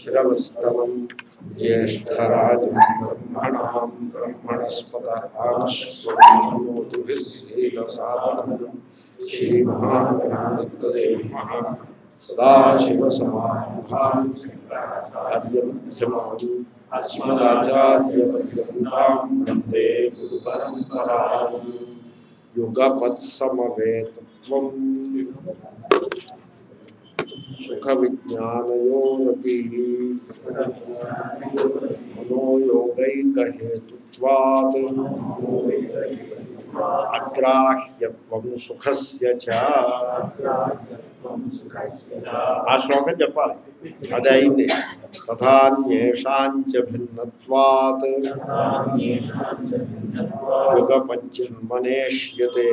श्रवस्तमं ज्येष्ठराजं ब्रह्मणां ब्रह्मणस्पतहाश्वमोतिभिस्सीलसादनम् श्रीमहागणाधिपतदेवः सदाशिवसमारम्भान् शङ्कराचार्यमध्यमान् अस्मदाचार्यपर्यन्तां वन्दे गुरुपरम्पराम् युगपत्समवेतत्वम् सुखविज्ञानयोरपि मनोयोगैकहेतुत्वात् అగ్రాహ్యత్వం సుఖస్య చ ఆ శ్లోకం చెప్పాలి అది అయింది తథాన్యేషాంచ భిన్నత్వాత్ యుగ పంచన్మనేష్యతే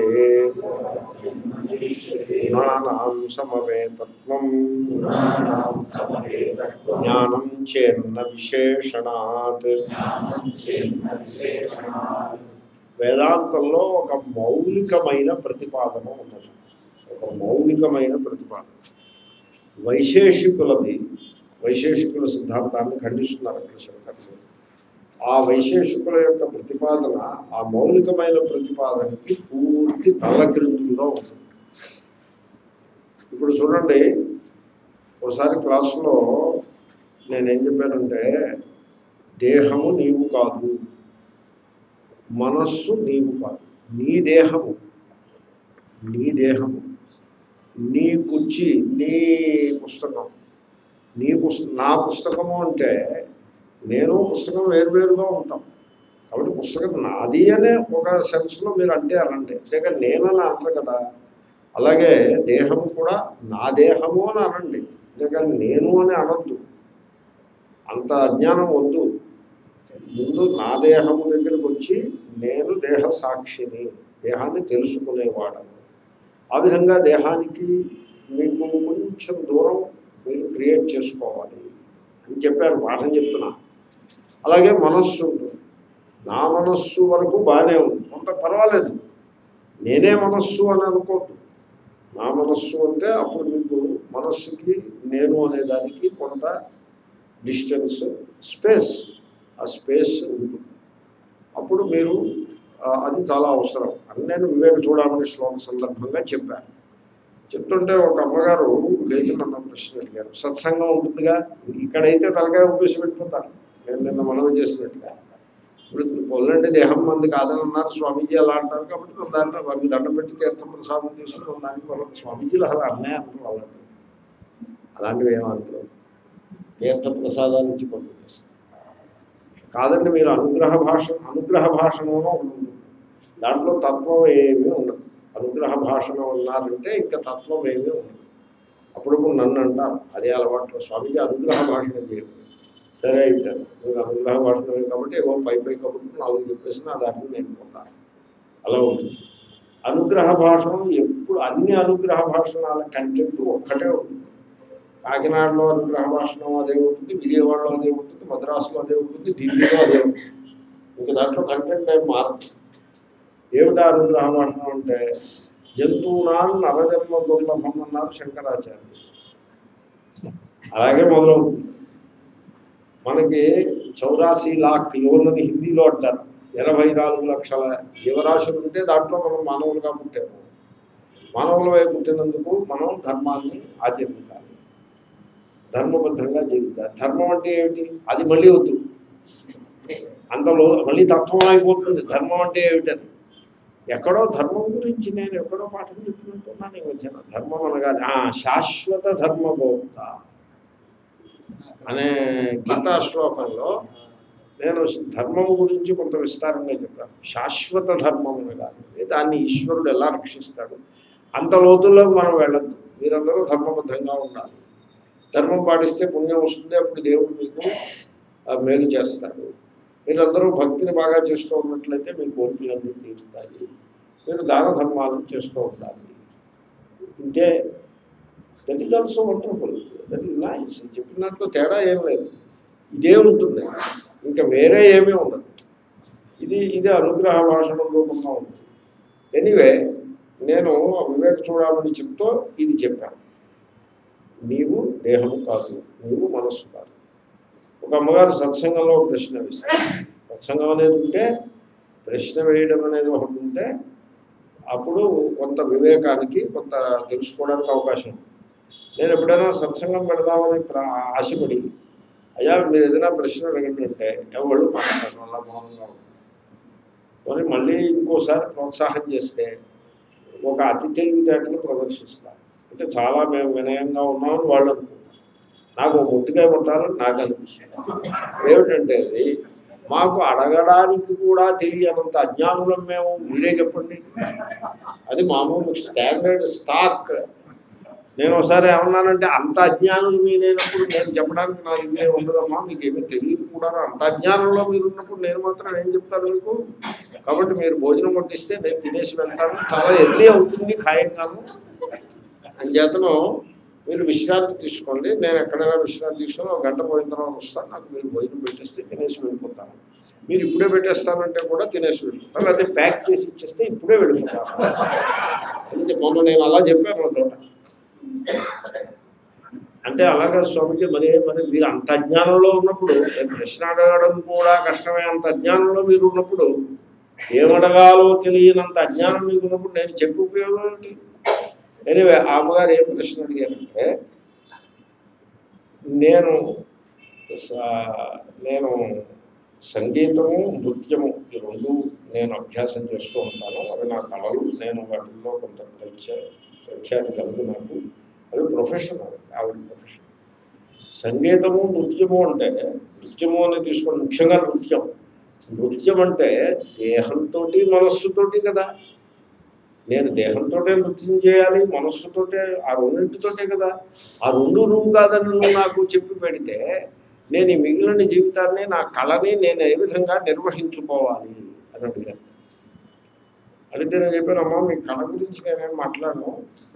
గుణానాం సమవేతత్వం జ్ఞానం చేన్న విశేషణాత్ వేదాంతంలో ఒక మౌలికమైన ప్రతిపాదన ఉన్నది ఒక మౌలికమైన ప్రతిపాదన వైశేషికులది వైశేషికుల సిద్ధాంతాన్ని ఖండిస్తున్నారు అక్కడ శంకర్లు ఆ వైశేషికుల యొక్క ప్రతిపాదన ఆ మౌలికమైన ప్రతిపాదనకి పూర్తి తలక్రిందుగా ఉంటుంది ఇప్పుడు చూడండి ఒకసారి క్లాసులో నేనేం చెప్పానంటే దేహము నీవు కాదు మనస్సు నీవు కాదు నీ దేహము నీ దేహము నీ కుర్చీ నీ పుస్తకం నీ పుస్త నా పుస్తకము అంటే నేను పుస్తకం వేరువేరుగా ఉంటాం కాబట్టి పుస్తకం నాది అనే ఒక సెన్స్లో మీరు అంటే అనండి లేక నేనని అంటారు కదా అలాగే దేహము కూడా నా దేహము అని అనండి లేక నేను అని అనొద్దు అంత అజ్ఞానం వద్దు ముందు నా దేహము దగ్గరకు వచ్చి నేను దేహ సాక్షిని దేహాన్ని తెలుసుకునేవాడను ఆ విధంగా దేహానికి మీకు కొంచెం దూరం మీరు క్రియేట్ చేసుకోవాలి అని చెప్పారు పాఠం చెప్తున్నా అలాగే మనస్సు ఉంటుంది నా మనస్సు వరకు బాగానే ఉంది కొంత పర్వాలేదు నేనే మనస్సు అని అనుకోవద్దు నా మనస్సు అంటే అప్పుడు మీకు మనస్సుకి నేను అనేదానికి కొంత డిస్టెన్స్ స్పేస్ ఆ స్పేస్ ఉంటుంది అప్పుడు మీరు ఆ, అది చాలా అవసరం అని నేను వివేక చూడమని శ్లోక సందర్భంగా చెప్పాను చెప్తుంటే ఒక అమ్మగారు లేచి నన్ను ప్రశ్న అడిగారు సత్సంగం ఉంటుందిగా ఇక్కడైతే తలకాయ ఉపేసి పెట్టుకుంటారు నేను నిన్న మనవి చేసినట్టుగా ఇప్పుడు పొల్లండి దేహం మంది కాదని అన్నారు స్వామీజీ అలా అంటారు కాబట్టి మన దాంట్లో వారికి దండం పెట్టి తీర్థం ప్రసాదం తీసుకుని మన దానికి వాళ్ళకి స్వామీజీలు అసలు అన్నే అంటారు అలాంటివి అలాంటివి ఏమంటారు తీర్థ ప్రసాదాలు ఇచ్చి పంపిస్తారు కాదండి మీరు అనుగ్రహ భాష అనుగ్రహ భాషణంలో ఉంటుంది దాంట్లో తత్వం ఏమీ ఉండదు అనుగ్రహ భాషణం అన్నారంటే ఇంకా తత్వం ఏమీ ఉండదు అప్పుడు నన్ను అంటారు అదే అలవాట్లో స్వామీజీ అనుగ్రహ భాషణం చేయండి సరే అయిపోయాను మీరు అనుగ్రహ భాషణమే కాబట్టి ఏవో పై పై కాబట్టి నాలుగు చెప్పేసి నా దాంట్లో నేను పోతాను అలా ఉంటుంది అనుగ్రహ భాషణం ఎప్పుడు అన్ని అనుగ్రహ భాషణాల కంటెంట్ ఒక్కటే ఉంటుంది కాకినాడలో అనుగ్రహ భాషణం అదే ఉంటుంది విజయవాడలో అదే ఉంటుంది మద్రాసులో అదే ఉంటుంది ఢిల్లీలో అదే ఉంటుంది ఇంకా దాంట్లో కంటెంట్ ఏం మారదు ఏమిటా అనుగ్రహ భాషణం అంటే జంతువునాన్ నరజన్మ దుర్లభం అన్నారు శంకరాచార్య అలాగే మొదలవుతుంది మనకి చౌరాసీ లాక్ యువలని హిందీలో అంటారు ఎనభై నాలుగు లక్షల జీవరాశులు ఉంటే దాంట్లో మనం మానవులుగా పుట్టాము మానవులవై పుట్టినందుకు మనం ధర్మాన్ని ఆచరించాలి ధర్మబద్ధంగా జీవితాలి ధర్మం అంటే ఏమిటి అది మళ్ళీ వద్దు అంతలో మళ్ళీ తత్వం అయిపోతుంది ధర్మం అంటే ఏమిటని ఎక్కడో ధర్మం గురించి నేను ఎక్కడో పాఠం చెప్పుకుంటున్నాను ఈ మధ్యన ధర్మం అనగానే ఆ, శాశ్వత ధర్మభోక్త అనే గీతా శ్లోకంలో నేను ధర్మం గురించి కొంత విస్తారంగా చెప్పాను శాశ్వత ధర్మం అనగానే దాన్ని ఈశ్వరుడు ఎలా రక్షిస్తాడు అంత లోతుల్లో మనం వెళ్ళద్దు మీరందరూ ధర్మబద్ధంగా ఉండాలి ధర్మం పాటిస్తే పుణ్యం వస్తుంది అప్పుడు దేవుడు మీకు ఆ, మేలు చేస్తాడు మీరందరూ భక్తిని బాగా చేస్తూ ఉన్నట్లయితే మీ కోరికలన్నీ తీరుతాయి మీరు దాన ధర్మాలను చేస్తూ ఉండాలి ఇంతే that is also wonderful that is nice చెప్పినట్లు తేడా ఏం లేదు ఇదే ఉంటుంది ఇంకా వేరే ఏమీ ఉండదు ఇది ఇది అనుగ్రహ భాషణం రూపంగా ఉంటుంది ఎనీవే నేను వివేక చూడమని చెప్తూ ఇది చెప్పాను నీవు దేహము కాదు నీవు మనస్సు కాదు ఒక అమ్మగారు సత్సంగంలో ఒక ప్రశ్న వేస్తారు సత్సంగం అనేది ఉంటే ప్రశ్న వేయడం అనేది ఒకటి ఉంటే అప్పుడు కొంత వివేకానికి కొంత తెలుసుకోవడానికి అవకాశం ఉంది నేను ఎప్పుడైనా సత్సంగం పెడదామని ప్ర- ఆశపడి అయ్యా మీరు ఏదైనా ప్రశ్న అడగండి అంటే ఎవరు మాట్లాడరు అలా మౌనంగా ఉంటారు. మరి మళ్ళీ ఇంకోసారి ప్రోత్సాహం చేస్తే ఒక అతి తెలివితేటలు ప్రదర్శిస్తారు అంటే చాలా మేము వినయంగా ఉన్నామని వాళ్ళు అనుకుంటారు నాకు ఒక ముట్టికాయ కొట్టాలని నాకు అనిపిస్తుంది ఏమిటంటే అది మాకు అడగడానికి కూడా తెలియనంత అజ్ఞానులం మేము మీరే చెప్పండి అది మామూలు స్టాండర్డ్ స్టాక్ నేను ఒకసారి ఏమన్నానంటే అంత అజ్ఞానులు మీరైనప్పుడు నేను చెప్పడానికి నాకు ఇదే ఉండదమ్మా మీకు ఏమీ తెలియదు కూడా అంత అజ్ఞానంలో మీరు ఉన్నప్పుడు నేను మాత్రం ఏం చెప్తాను మీకు కాబట్టి మీరు భోజనం కొట్టిస్తే నేను తినేసి వెళ్తాను చాలా ఎర్లీ అవుతుంది ఖాయంగాను అని చేతను మీరు విశ్రాంతి తీసుకోండి నేను ఎక్కడైనా విశ్రాంతి తీసుకొని ఒక గంట పోయిన తర్వాత వస్తాను నాకు మీరు భోజనం పెట్టేస్తే తినేసి వెళ్ళిపోతాను మీరు ఇప్పుడే పెట్టేస్తానంటే కూడా తినేసి వెళ్ళిపోతాను అదే ప్యాక్ చేసి ఇచ్చేస్తే ఇప్పుడే వెళ్ళిపోతాను అంటే మొన్న నేను అలా చెప్పాను ఒక చోట అంటే అలాగా స్వామిజీ మరి మరి మీరు అంత అజ్ఞానంలో ఉన్నప్పుడు నేను ప్రశ్న అడగడం కూడా కష్టమే అంత అజ్ఞానంలో మీరు ఉన్నప్పుడు ఏమడగాలో తెలియనంత అజ్ఞానం మీకు ఉన్నప్పుడు నేను చెప్పి ఉపయోగం ఏంటి ఎనివే ఆ అమ్మగారు ఏం ప్రశ్న అడిగారంటే నేను స- నేను సంగీతము నృత్యము ఈ రెండు నేను అభ్యాసం చేస్తూ ఉంటాను అవి నా కళలు నేను వాటిల్లో కొంత ప్రఖ్యా ప్రఖ్యాతి కలదు నాకు అవి ప్రొఫెషన్ ఆవిడ ప్రొఫెషన్ సంగీతము నృత్యము అంటే నృత్యము అని తీసుకుని ముఖ్యంగా నృత్యం నృత్యం అంటే దేహంతో మనస్సుతోటి కదా నేను దేహంతో నృత్యం చేయాలి మనస్సుతోటే ఆ రెండింటితోటే కదా ఆ రెండు నువ్వు కాదని నువ్వు నాకు చెప్పి పెడితే నేను ఈ మిగిలిన జీవితాన్ని నా కళని నేను ఏ విధంగా నిర్వహించుకోవాలి అని అడిగాను అడిగితే నేను చెప్పాను అమ్మా మీ కళ గురించి నేనేం మాట్లాడను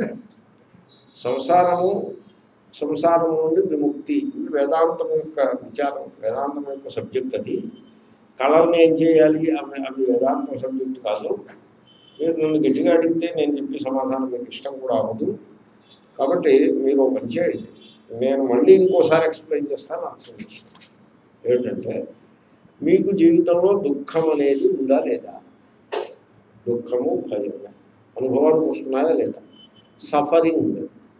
సంసారము సంసారం నుండి విముక్తి ఇది వేదాంతం యొక్క విచారం వేదాంతం యొక్క సబ్జెక్ట్ అది కళల్ని ఏం చేయాలి అవి అవి వేదాంతం సబ్జెక్ట్ కాదు మీరు నన్ను గట్టిగా అడిగితే నేను చెప్పే సమాధానం మీకు ఇష్టం కూడా అవ్వదు కాబట్టి మీరు ఒక పని చేయండి నేను మళ్ళీ ఇంకోసారి ఎక్స్ప్లెయిన్ చేస్తాను అర్థం చేసుకోండి ఏంటంటే మీకు జీవితంలో దుఃఖం అనేది ఉందా లేదా దుఃఖము భయము అనుభవానికి వస్తున్నాయా లేదా సఫరింగ్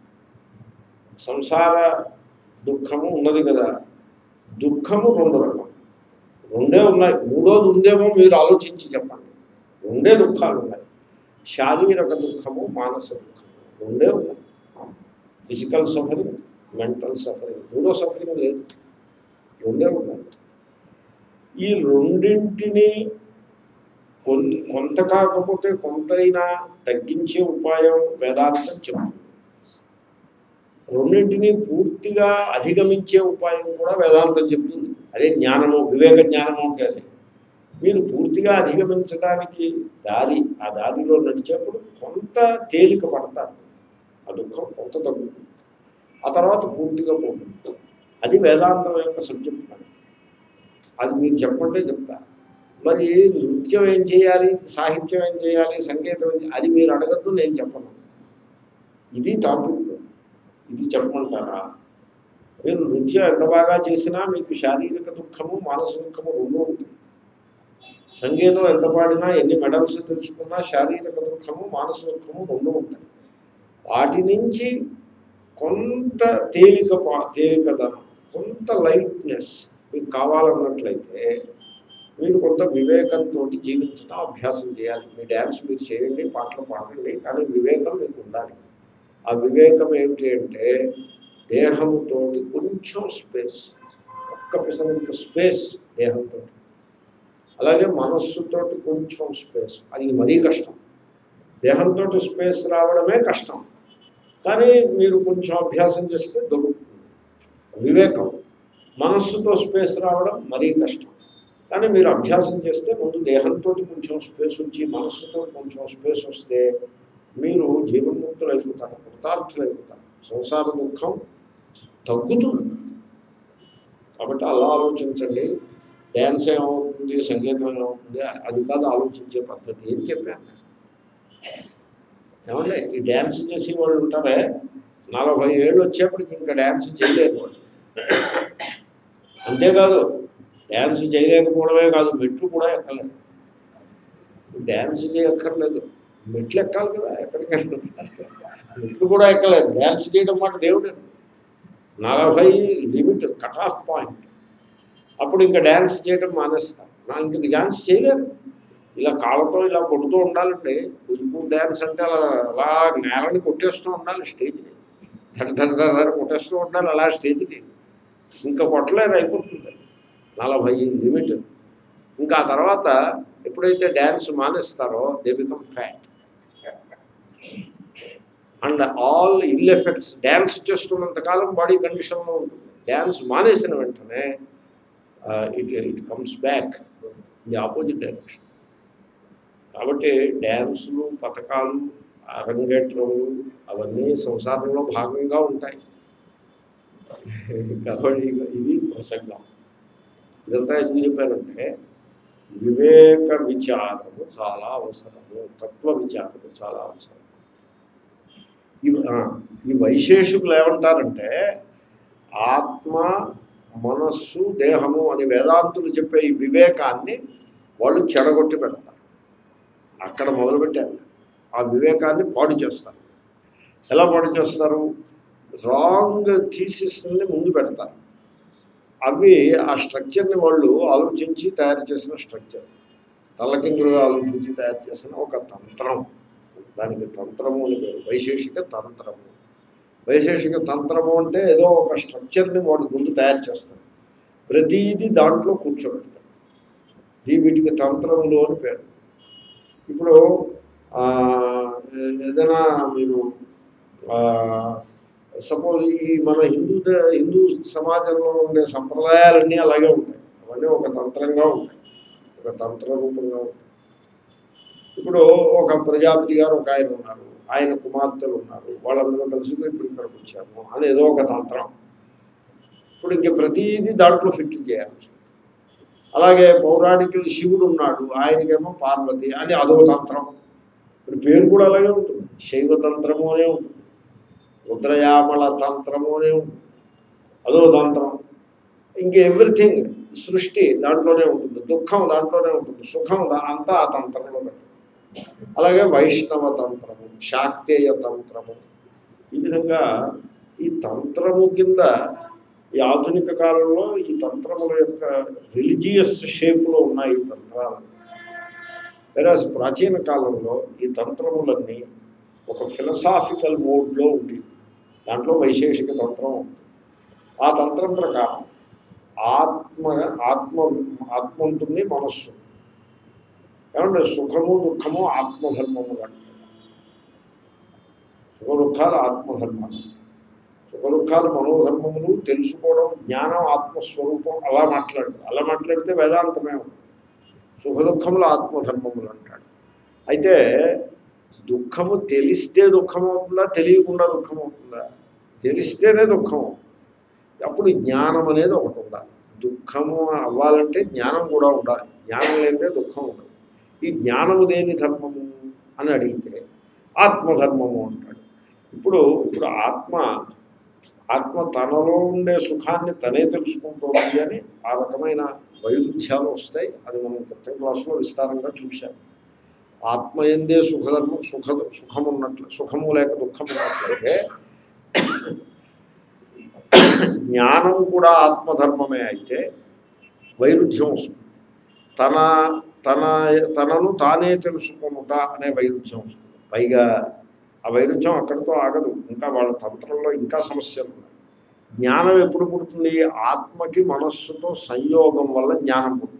సంసార దుఃఖము ఉన్నది కదా దుఃఖము రెండు రకం రెండే ఉన్నాయి మూడోది ఉందేమో మీరు ఆలోచించి చెప్పండి రెండే దుఃఖాలు ఉన్నాయి శారీరక దుఃఖము మానస దుఃఖము రెండే ఉన్నాయి ఫిజికల్ సఫరింగ్ మెంటల్ సఫరింగ్ మూడో సఫరింగ్ లేదు రెండే ఉన్నాయి ఈ రెండింటిని కొన్- కొంత కాకపోతే కొంతైనా తగ్గించే ఉపాయం వేదాంతం చెప్తుంది రెండింటిని పూర్తిగా అధిగమించే ఉపాయం కూడా వేదాంతం చెప్తుంది అదే జ్ఞానము వివేక జ్ఞానము అంటే అది మీరు పూర్తిగా అధిగమించడానికి దారి ఆ దారిలో నడిచేప్పుడు కొంత తేలిక పడతారు ఆ దుఃఖం కొంత తగ్గుతుంది ఆ తర్వాత పూర్తిగా పోతుంది అది వేదాంతం యొక్క సబ్జెక్ట్ మరి అది మీరు చెప్పంటే చెప్తా మరి నృత్యం ఏం చేయాలి సాహిత్యం ఏం చేయాలి సంగీతం ఏం చేయాలి అది మీరు అడగద్దు నేను చెప్పను ఇది టాపిక్ ఇది చెప్పమంటారా మీరు నృత్యం ఎంత బాగా చేసినా మీకు శారీరక దుఃఖము మానసిక దుఃఖము రెండు ఉంటుంది సంగీతం ఎంత పాడినా ఎన్ని మెడల్స్ తెచ్చుకున్నా శారీరక దుఃఖము మానసిక దుఃఖము రెండు ఉంటాయి వాటి నుంచి కొంత తేలిక పా- తేలికదనం కొంత లైట్నెస్ మీకు కావాలన్నట్లయితే మీరు కొంత వివేకంతో జీవించడం అభ్యాసం చేయాలి మీ డ్యాన్స్ మీరు చేయండి పాటలు పాడండి కానీ వివేకం మీకు ఉండాలి ఆ వివేకం ఏమిటి అంటే దేహంతో కొంచెం స్పేస్ ఒక్క పిసరంత స్పేస్ దేహంతో అలాగే మనస్సుతోటి కొంచెం స్పేస్ అది మరీ కష్టం దేహంతో స్పేస్ రావడమే కష్టం కానీ మీరు కొంచెం అభ్యాసం చేస్తే దొరుకుతుంది వివేకం మనస్సుతో స్పేస్ రావడం మరీ కష్టం కానీ మీరు అభ్యాసం చేస్తే ముందు దేహంతో కొంచెం స్పేస్ ఉంచి మనస్సుతో కొంచెం స్పేస్ వస్తే మీరు జీవన్ముక్తులు అయిపోతారు కృతార్థులు అయిపోతారు సంసార దుఃఖం తగ్గుతుంది కాబట్టి అలా ఆలోచించండి డ్యాన్స్ ఏమవుతుంది సంగీతం ఏమవుతుంది అది కాదు ఆలోచించే పద్ధతి ఏం చెప్పాను ఏమంటే ఈ డ్యాన్స్ చేసి వాళ్ళు ఉంటారే నలభై ఏళ్ళు వచ్చేప్పటికి ఇంకా డ్యాన్స్ చేయలేరు వాళ్ళు అంతేకాదు డ్యాన్స్ చేయలేకపోవడమే కాదు మెట్లు కూడా ఎక్కలేదు డ్యాన్స్ చేయక్కర్లేదు మెట్లు ఎక్కాలి కదా ఎక్కడికి మెట్లు కూడా ఎక్కలేదు డ్యాన్స్ చేయడం మాట దేవుడు నలభై లిమిట్ కట్ ఆఫ్ పాయింట్ అప్పుడు ఇంకా డ్యాన్స్ చేయడం మానేస్తాం నా ఇంక డ్యాన్స్ చేయలేరు ఇలా కాళ్ళతో ఇలా కొడుతూ ఉండాలంటే కూచిపూడి డ్యాన్స్ అంటే అలా అలా నేలని కొట్టేస్తూ ఉండాలి స్టేజ్ని ధర ధర ధర ధర కొట్టేస్తూ ఉండాలి అలా స్టేజ్ని ఇంకా కొట్టలేరు అయిపోతుంది నలభై లిమిట్ ఇంకా ఆ తర్వాత ఎప్పుడైతే డ్యాన్స్ మానేస్తారో they become fat and all ill effects dance చేస్తున్నంత కాలం బాడీ కండిషన్లో ఉంటుంది డ్యాన్స్ మానేసిన వెంటనే it it comes back the opposite direction కాబట్టి డ్యాన్సులు పథకాలు అరంగేట్రములు అవన్నీ సంసారంలో భాగంగా ఉంటాయి కాబట్టి ఇది ప్రసంగం ఇదంతా ఎందుకు చెప్పారంటే వివేక విచారము చాలా అవసరము తత్వ విచారము చాలా అవసరం ఈ ఆ, ఈ వైశేషికులు ఏమంటారంటే ఆత్మ మనస్సు దేహము అని వేదాంతులు చెప్పే ఈ వివేకాన్ని వాళ్ళు చెడగొట్టి పెడతారు అక్కడ మొదలుపెట్టారు ఆ వివేకాన్ని పాడు చేస్తారు ఎలా పాడు చేస్తారు రాంగ్ థీసిస్ని ముందు పెడతారు అవి ఆ స్ట్రక్చర్ని వాళ్ళు ఆలోచించి తయారు చేసిన స్ట్రక్చర్ తలకిందులుగా ఆలోచించి తయారు చేసిన ఒక తంత్రం దానికి తంత్రము అని పేరు వైశేషిక తంత్రము వైశేషిక తంత్రము అంటే ఏదో ఒక స్ట్రక్చర్ని వాడు ముందు తయారు చేస్తారు ప్రతిదీ దాంట్లో కూర్చోబెడతారు ఈ వీటికి తంత్రములు అని పేరు ఇప్పుడు ఆ, ఏ- ఏదైనా మీరు సపోజ్ ఈ మన హిందూ ద- హిందూ సమాజంలో ఉండే సంప్రదాయాలన్నీ అలాగే ఉంటాయి అవన్నీ ఒక తంత్రంగా ఉంటాయి ఒక తంత్ర రూపంగా ఉంటాయి ఇప్పుడు ఒక ప్రజాపతి గారు ఒక ఆయన ఉన్నారు ఆయన కుమార్తెలు ఉన్నారు వాళ్ళందరూ కలిసి ఇప్పుడు ఇక్కడికి వచ్చాము అని ఏదో ఒక తంత్రం ఇప్పుడు ఇంక ప్రతిదీ దాంట్లో ఫిట్ చేయాలి అలాగే పౌరాణికులు శివుడు ఉన్నాడు ఆయనకేమో పార్వతి అని అదో తంత్రం ఇప్పుడు పేరు కూడా అలాగే ఉంటుంది శైవ తంత్రము అనే ఉంటుంది రుద్రయామల తంత్రము అనే ఉంటుంది అదో తంత్రం ఇంక ఎవ్రీథింగ్ సృష్టి దాంట్లోనే ఉంటుంది దుఃఖం దాంట్లోనే ఉంటుంది సుఖం దా- అంతా ఆ తంత్రంలో పెట్టారు అలాగే వైష్ణవ తంత్రము శాక్తేయ తంత్రము ఈ విధంగా ఈ తంత్రము కింద ఈ ఆధునిక కాలంలో ఈ తంత్రముల యొక్క రిలీజియస్ షేప్లో ఉన్నాయి ఈ తంత్రాలు వెరాజ్ ప్రాచీన కాలంలో ఈ తంత్రములన్నీ ఒక ఫిలసాఫికల్ మోడ్లో ఉంది దాంట్లో వైశేషిక తంత్రం ఉంది ఆ తంత్రం ప్రకారం ఆత్మ ఆత్మ ఆత్మ ఉంటుంది మనస్సు ఏమంటే సుఖము దుఃఖము ఆత్మధర్మము అంటారు సుఖ దుఃఖాలు ఆత్మధర్మాలు సుఖ దుఃఖాలు మనోధర్మములు తెలుసుకోవడం జ్ఞానం ఆత్మస్వరూపం అలా మాట్లాడతారు అలా మాట్లాడితే వేదాంతమే ఉంది సుఖ దుఃఖములు ఆత్మధర్మములు అంటాడు అయితే దుఃఖము తెలిస్తే దుఃఖం అవుతుందా తెలియకుండా దుఃఖం అవుతుందా తెలిస్తేనే దుఃఖం అవుతుంది అప్పుడు జ్ఞానం అనేది ఒకటి ఉండాలి దుఃఖము అవ్వాలంటే జ్ఞానం కూడా ఉండాలి జ్ఞానం లేదంటే దుఃఖం ఉండదు ఈ జ్ఞానము దేని ధర్మము అని అడిగితే ఆత్మధర్మము అంటాడు ఇప్పుడు ఇప్పుడు ఆత్మ ఆత్మ తనలో ఉండే సుఖాన్ని తనే తెలుసుకుంటోంది అని ఆ రకమైన వైరుధ్యాలు వస్తాయి అది మనం క్రితం క్లాసులో విస్తారంగా చూశాం ఆత్మ ఎందే సుఖధర్మం సుఖ సుఖం ఉన్నట్లు సుఖము లేక దుఃఖం ఉన్నట్లయితే జ్ఞానం కూడా ఆత్మధర్మమే అయితే వైరుధ్యం వస్తుంది తన తన తనను తానే తెలుసుకొనుట అనే వైరుధ్యం వస్తుంది పైగా ఆ వైరుధ్యం అక్కడితో ఆగదు ఇంకా వాళ్ళ తంత్రంలో ఇంకా సమస్యలు ఉన్నాయి జ్ఞానం ఎప్పుడు పుడుతుంది ఆత్మకి మనస్సుతో సంయోగం వల్ల జ్ఞానం పుడుతుంది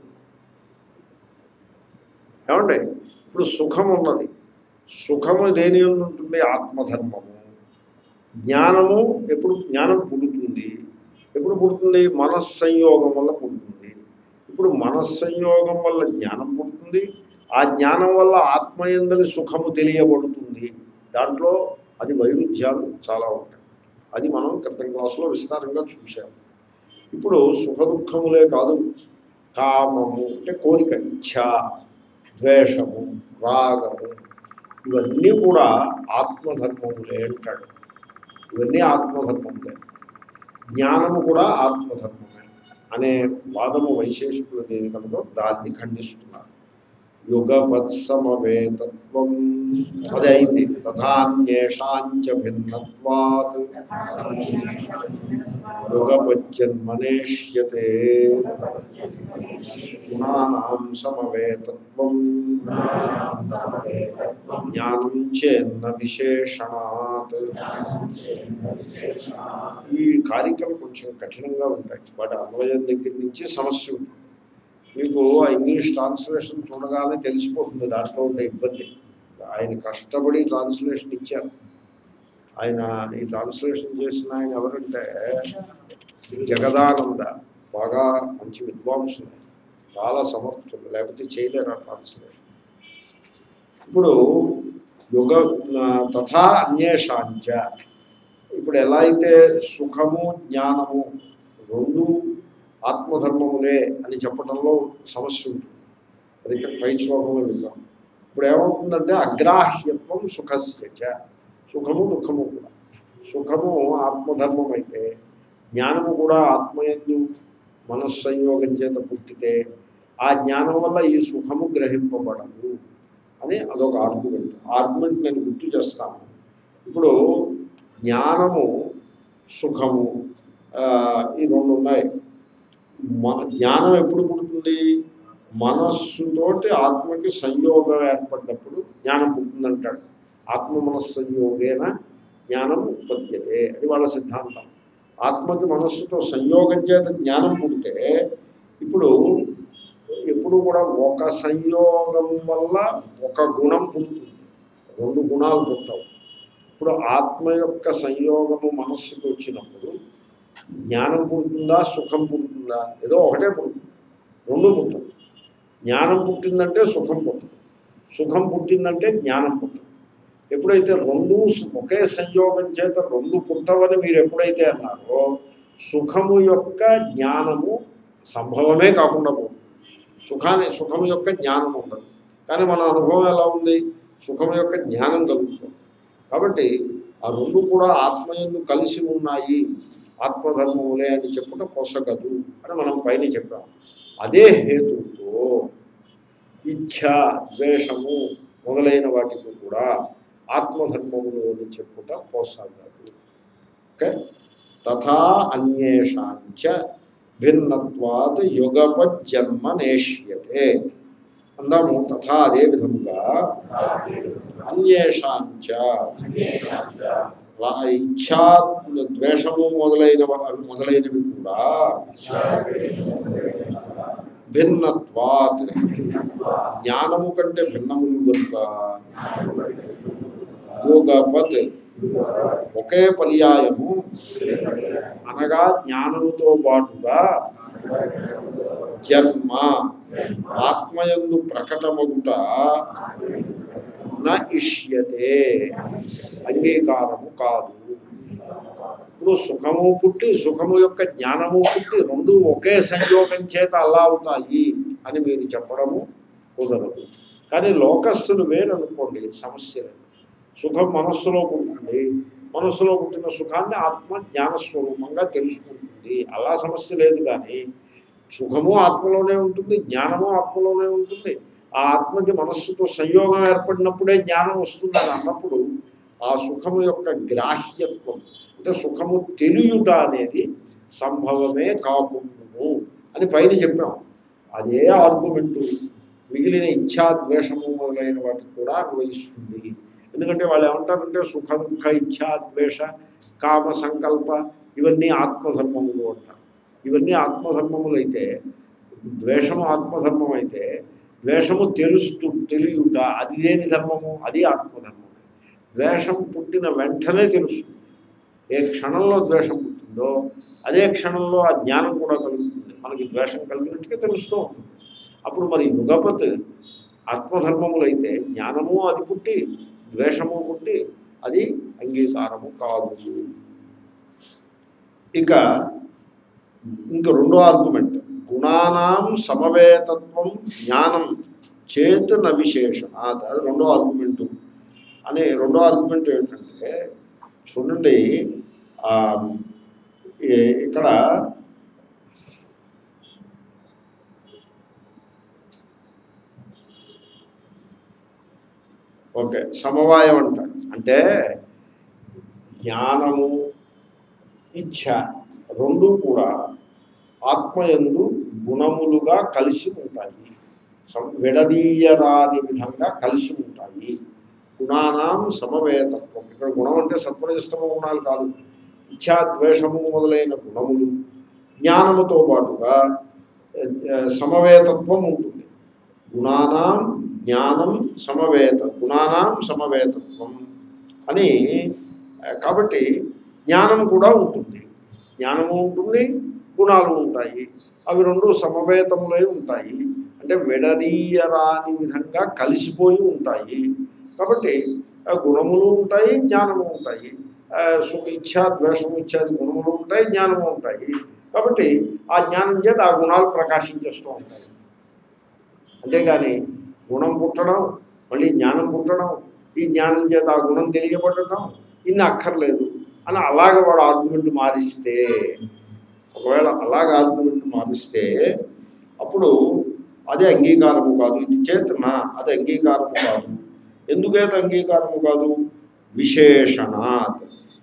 ఏమండి ఇప్పుడు సుఖం ఉన్నది సుఖము దేని యందు ఉంటుంది ఆత్మధర్మము జ్ఞానము ఎప్పుడు జ్ఞానం పుడుతుంది ఎప్పుడు పుడుతుంది మనస్సంయోగం వల్ల పుడుతుంది ఇప్పుడు మనస్సంయోగం వల్ల జ్ఞానం పుడుతుంది ఆ జ్ఞానం వల్ల ఆత్మయందని సుఖము తెలియబడుతుంది దాంట్లో అది వైరుధ్యాలు చాలా ఉంటాయి అది మనం క్రితం క్లాసులో విస్తారంగా చూసాము ఇప్పుడు సుఖ దుఃఖములే కాదు కామము అంటే కోరిక ఇచ్ఛ ద్వేషము రాగము ఇవన్నీ కూడా ఆత్మధర్మములే అంటాడు ఇవన్నీ ఆత్మధర్మములే జ్ఞానము కూడా ఆత్మధర్మమే అనే వాదము వైశేషికులు దేని కలదో దాన్ని ఖండిస్తున్నారు యుగవత్సమవేతత్వం అదే అయింది తథాన్యేషాంచ భిన్నత్వాత్ యుగపజ్జన్మనేష్యతే గుణానాం సమవేతత్వం జ్ఞానం చేన్న విశేషణాత్ ఈ కారికలు కొంచెం కఠినంగా ఉంటాయి వాటి అన్వయం దగ్గర నుంచి సమస్య ఉంటుంది మీకు ఆ ఇంగ్లీష్ ట్రాన్స్లేషన్ చూడగానే తెలిసిపోతుంది దాంట్లో ఉండే ఇబ్బంది ఆయన కష్టపడి ట్రాన్స్లేషన్ ఇచ్చారు ఆయన ఈ ట్రాన్స్లేషన్ చేసిన ఆయన ఎవరంటే జగదానంద బాగా మంచి విద్వాంసులు చాలా సమర్థులు లేకపోతే చేయలేరు ఆ ట్రాన్స్లేషన్ ఇప్పుడు యుగ తథా అన్యేషాంచ ఇప్పుడు ఎలా అయితే సుఖము జ్ఞానము రెండు ఆత్మధర్మములే అని చెప్పడంలో సమస్య ఉంటుంది అది ఇక్కడ పై శ్లోకంలో విన్నాం ఇప్పుడు ఏమవుతుందంటే అగ్రాహ్యత్వం సుఖస్య చ. సుఖము దుఃఖము కూడా సుఖము ఆత్మధర్మం అయితే జ్ఞానము కూడా ఆత్మయందు మనస్సంయోగం చేత పుట్టితే ఆ జ్ఞానం వల్ల ఈ సుఖము గ్రహింపబడదు అని అదొక ఆర్గ్యుమెంట్ ఆర్గ్యుమెంట్ నేను గుర్తు చేస్తాను ఇప్పుడు జ్ఞానము సుఖము ఆ, ఈ రెండు ఉన్నాయి మన జ్ఞానం ఎప్పుడు పుడుతుంది మనస్సుతోటి ఆత్మకి సంయోగం ఏర్పడినప్పుడు జ్ఞానం పుట్టిందంటాడు ఆత్మ మనస్సంయోగేన జ్ఞానం ఉత్పద్యతే అది వాళ్ళ సిద్ధాంతం ఆత్మకి మనస్సుతో సంయోగం చేత జ్ఞానం పుడితే ఇప్పుడు ఎప్పుడు కూడా ఒక సంయోగం వల్ల ఒక గుణం పుడుతుంది రెండు గుణాలు పుట్టవు ఇప్పుడు ఆత్మ యొక్క సంయోగము మనస్సుకు వచ్చినప్పుడు జ్ఞానం పుడుతుందా సుఖం పుడుతుందా ఏదో ఒకటే పుడుతుంది రెండు పుట్టదు జ్ఞానం పుట్టిందంటే సుఖం పుట్టదు సుఖం పుట్టిందంటే జ్ఞానం పుట్టదు ఎప్పుడైతే రెండు సు- ఒకే సంయోగం చేత రెండు పుట్టవని మీరు ఎప్పుడైతే అన్నారో సుఖము యొక్క జ్ఞానము సంభవమే కాకుండా పోతుంది సుఖాన్ని సుఖం యొక్క జ్ఞానం ఉండదు కానీ మన అనుభవం ఎలా ఉంది సుఖం యొక్క జ్ఞానం కలుగుతుంది కాబట్టి ఆ రెండు కూడా ఆత్మయందు కలిసి ఉన్నాయి ఆత్మధర్మములే అని చెప్పుట పొసగదు అని మనం పైన చెప్పాం అదే హేతుతో ఇచ్ఛ ద్వేషము మొదలైన వాటికి కూడా ఆత్మధర్మములు అని చెప్పుట పొసగదు ఓకే తథా అన్యేషాంచ భిన్నత్వాత్ యుగపజ్జన్మ నేష్యతే అందాము తథా అదే విధముగా అన్యేషాంచ రా- ఇచ్ఛా ద్వేషము మొదలైన మొదలైనవి కూడా భిన్నత్వాత్ జ్ఞానము కంటే భిన్నములు కనుక యోగపత్ ఒకే పర్యాయము అనగా జ్ఞానముతో పాటుగా జన్మ ఆత్మయందు ప్రకటమగుట న ఇష్యతే అంగీకారము కాదు ఇప్పుడు సుఖము పుట్టి సుఖము యొక్క జ్ఞానము పుట్టి రెండు ఒకే సంయోగం చేత అలా అవుతాయి అని మీరు చెప్పడము కుదరదు కానీ లోకస్సులు వేరనుకోండి సమస్య లేదు సుఖం మనస్సులో పుట్టింది మనస్సులో పుట్టిన సుఖాన్ని ఆత్మ జ్ఞానస్వరూపంగా తెలుసుకుంటుంది అలా సమస్య లేదు కానీ సుఖము ఆత్మలోనే ఉంటుంది జ్ఞానము ఆత్మలోనే ఉంటుంది ఆ ఆత్మకి మనస్సుతో సంయోగం ఏర్పడినప్పుడే జ్ఞానం వస్తుందని అన్నప్పుడు ఆ సుఖము యొక్క గ్రాహ్యత్వం అంటే సుఖము తెలియుట అనేది సంభవమే కాకుండాను అని పైన చెప్పాం అదే ఆర్గ్యుమెంటు మిగిలిన ఇచ్ఛా ద్వేషము మొదలైన వాటికి కూడా అన్వయిస్తుంది ఎందుకంటే వాళ్ళు ఏమంటారంటే సుఖ దుఃఖ ఇచ్ఛా ద్వేష కామ సంకల్ప ఇవన్నీ ఆత్మధర్మములు అంటారు ఇవన్నీ ఆత్మధర్మములు అయితే ద్వేషము ఆత్మధర్మం అయితే ద్వేషము తెలుస్తూ తెలియుట అది లేని ధర్మము అది ఆత్మధర్మం ద్వేషం పుట్టిన వెంటనే తెలుస్తుంది ఏ క్షణంలో ద్వేషం పుట్టిందో అదే క్షణంలో ఆ జ్ఞానం కూడా కలుగుతుంది మనకి ద్వేషం కలిగినట్టుగా తెలుస్తూ ఉంటుంది అప్పుడు మరి యుగపత్ ఆత్మధర్మములైతే జ్ఞానము అది పుట్టి ద్వేషము పుట్టి అది అంగీకారము కాదు ఇక ఇంక రెండో ఆర్గ్యుమెంట్ గుణానాం సమవేతత్వం జ్ఞానం చేత్ న విశేషణ అది రెండో ఆర్గ్యుమెంట్ అనే రెండో ఆర్గ్యుమెంట్ ఏంటంటే చూడండి ఆ, ఏ- ఇక్కడ ఓకే సమవాయం అంటారు అంటే జ్ఞానము ఇచ్ఛ రెండు కూడా ఆత్మయందు గుణములుగా కలిసి ఉంటాయి సం- విడదీయరాని విధంగా కలిసి ఉంటాయి గుణానాం సమవేతత్వం ఇక్కడ గుణం అంటే సత్వరజస్తమ గుణాలు కాదు ఇచ్ఛా ద్వేషము మొదలైన గుణములు జ్ఞానముతో పాటుగా ఆ, సమవేతత్వం ఉంటుంది గుణానాం జ్ఞానం సమవేత గుణానాం సమవేతత్వం అని ఆ, కాబట్టి జ్ఞానం కూడా ఉంటుంది జ్ఞానము ఉంటుంది గుణాలు ఉంటాయి అవి రెండు సమవేతములై ఉంటాయి అంటే విడదీయరాని విధంగా కలిసిపోయి ఉంటాయి కాబట్టి ఆ గుణములు ఉంటాయి జ్ఞానము ఉంటాయి ఆ, సుఖ ఇచ్ఛ ద్వేషము ఇత్యాది గుణములు ఉంటాయి జ్ఞానము ఉంటాయి కాబట్టి ఆ జ్ఞానం చేత ఆ గుణాలు ప్రకాశించేస్తూ ఉంటాయి అంతేగాని గుణం పుట్టడం మళ్ళీ జ్ఞానం పుట్టడం ఈ జ్ఞానం చేత ఆ గుణం తెలియబడటం ఇన్ని అక్కర్లేదు అని అలాగ వాడు ఆర్గ్యుమెంట్ మారిస్తే ఒకవేళ అలాగ ఆర్గ్యుమెంట్ మారిస్తే అప్పుడు అదే అంగీకారము కాదు ఇది చేతన అది అంగీకారము కాదు ఎందుకైతే అంగీకారము కాదు విశేషణాత్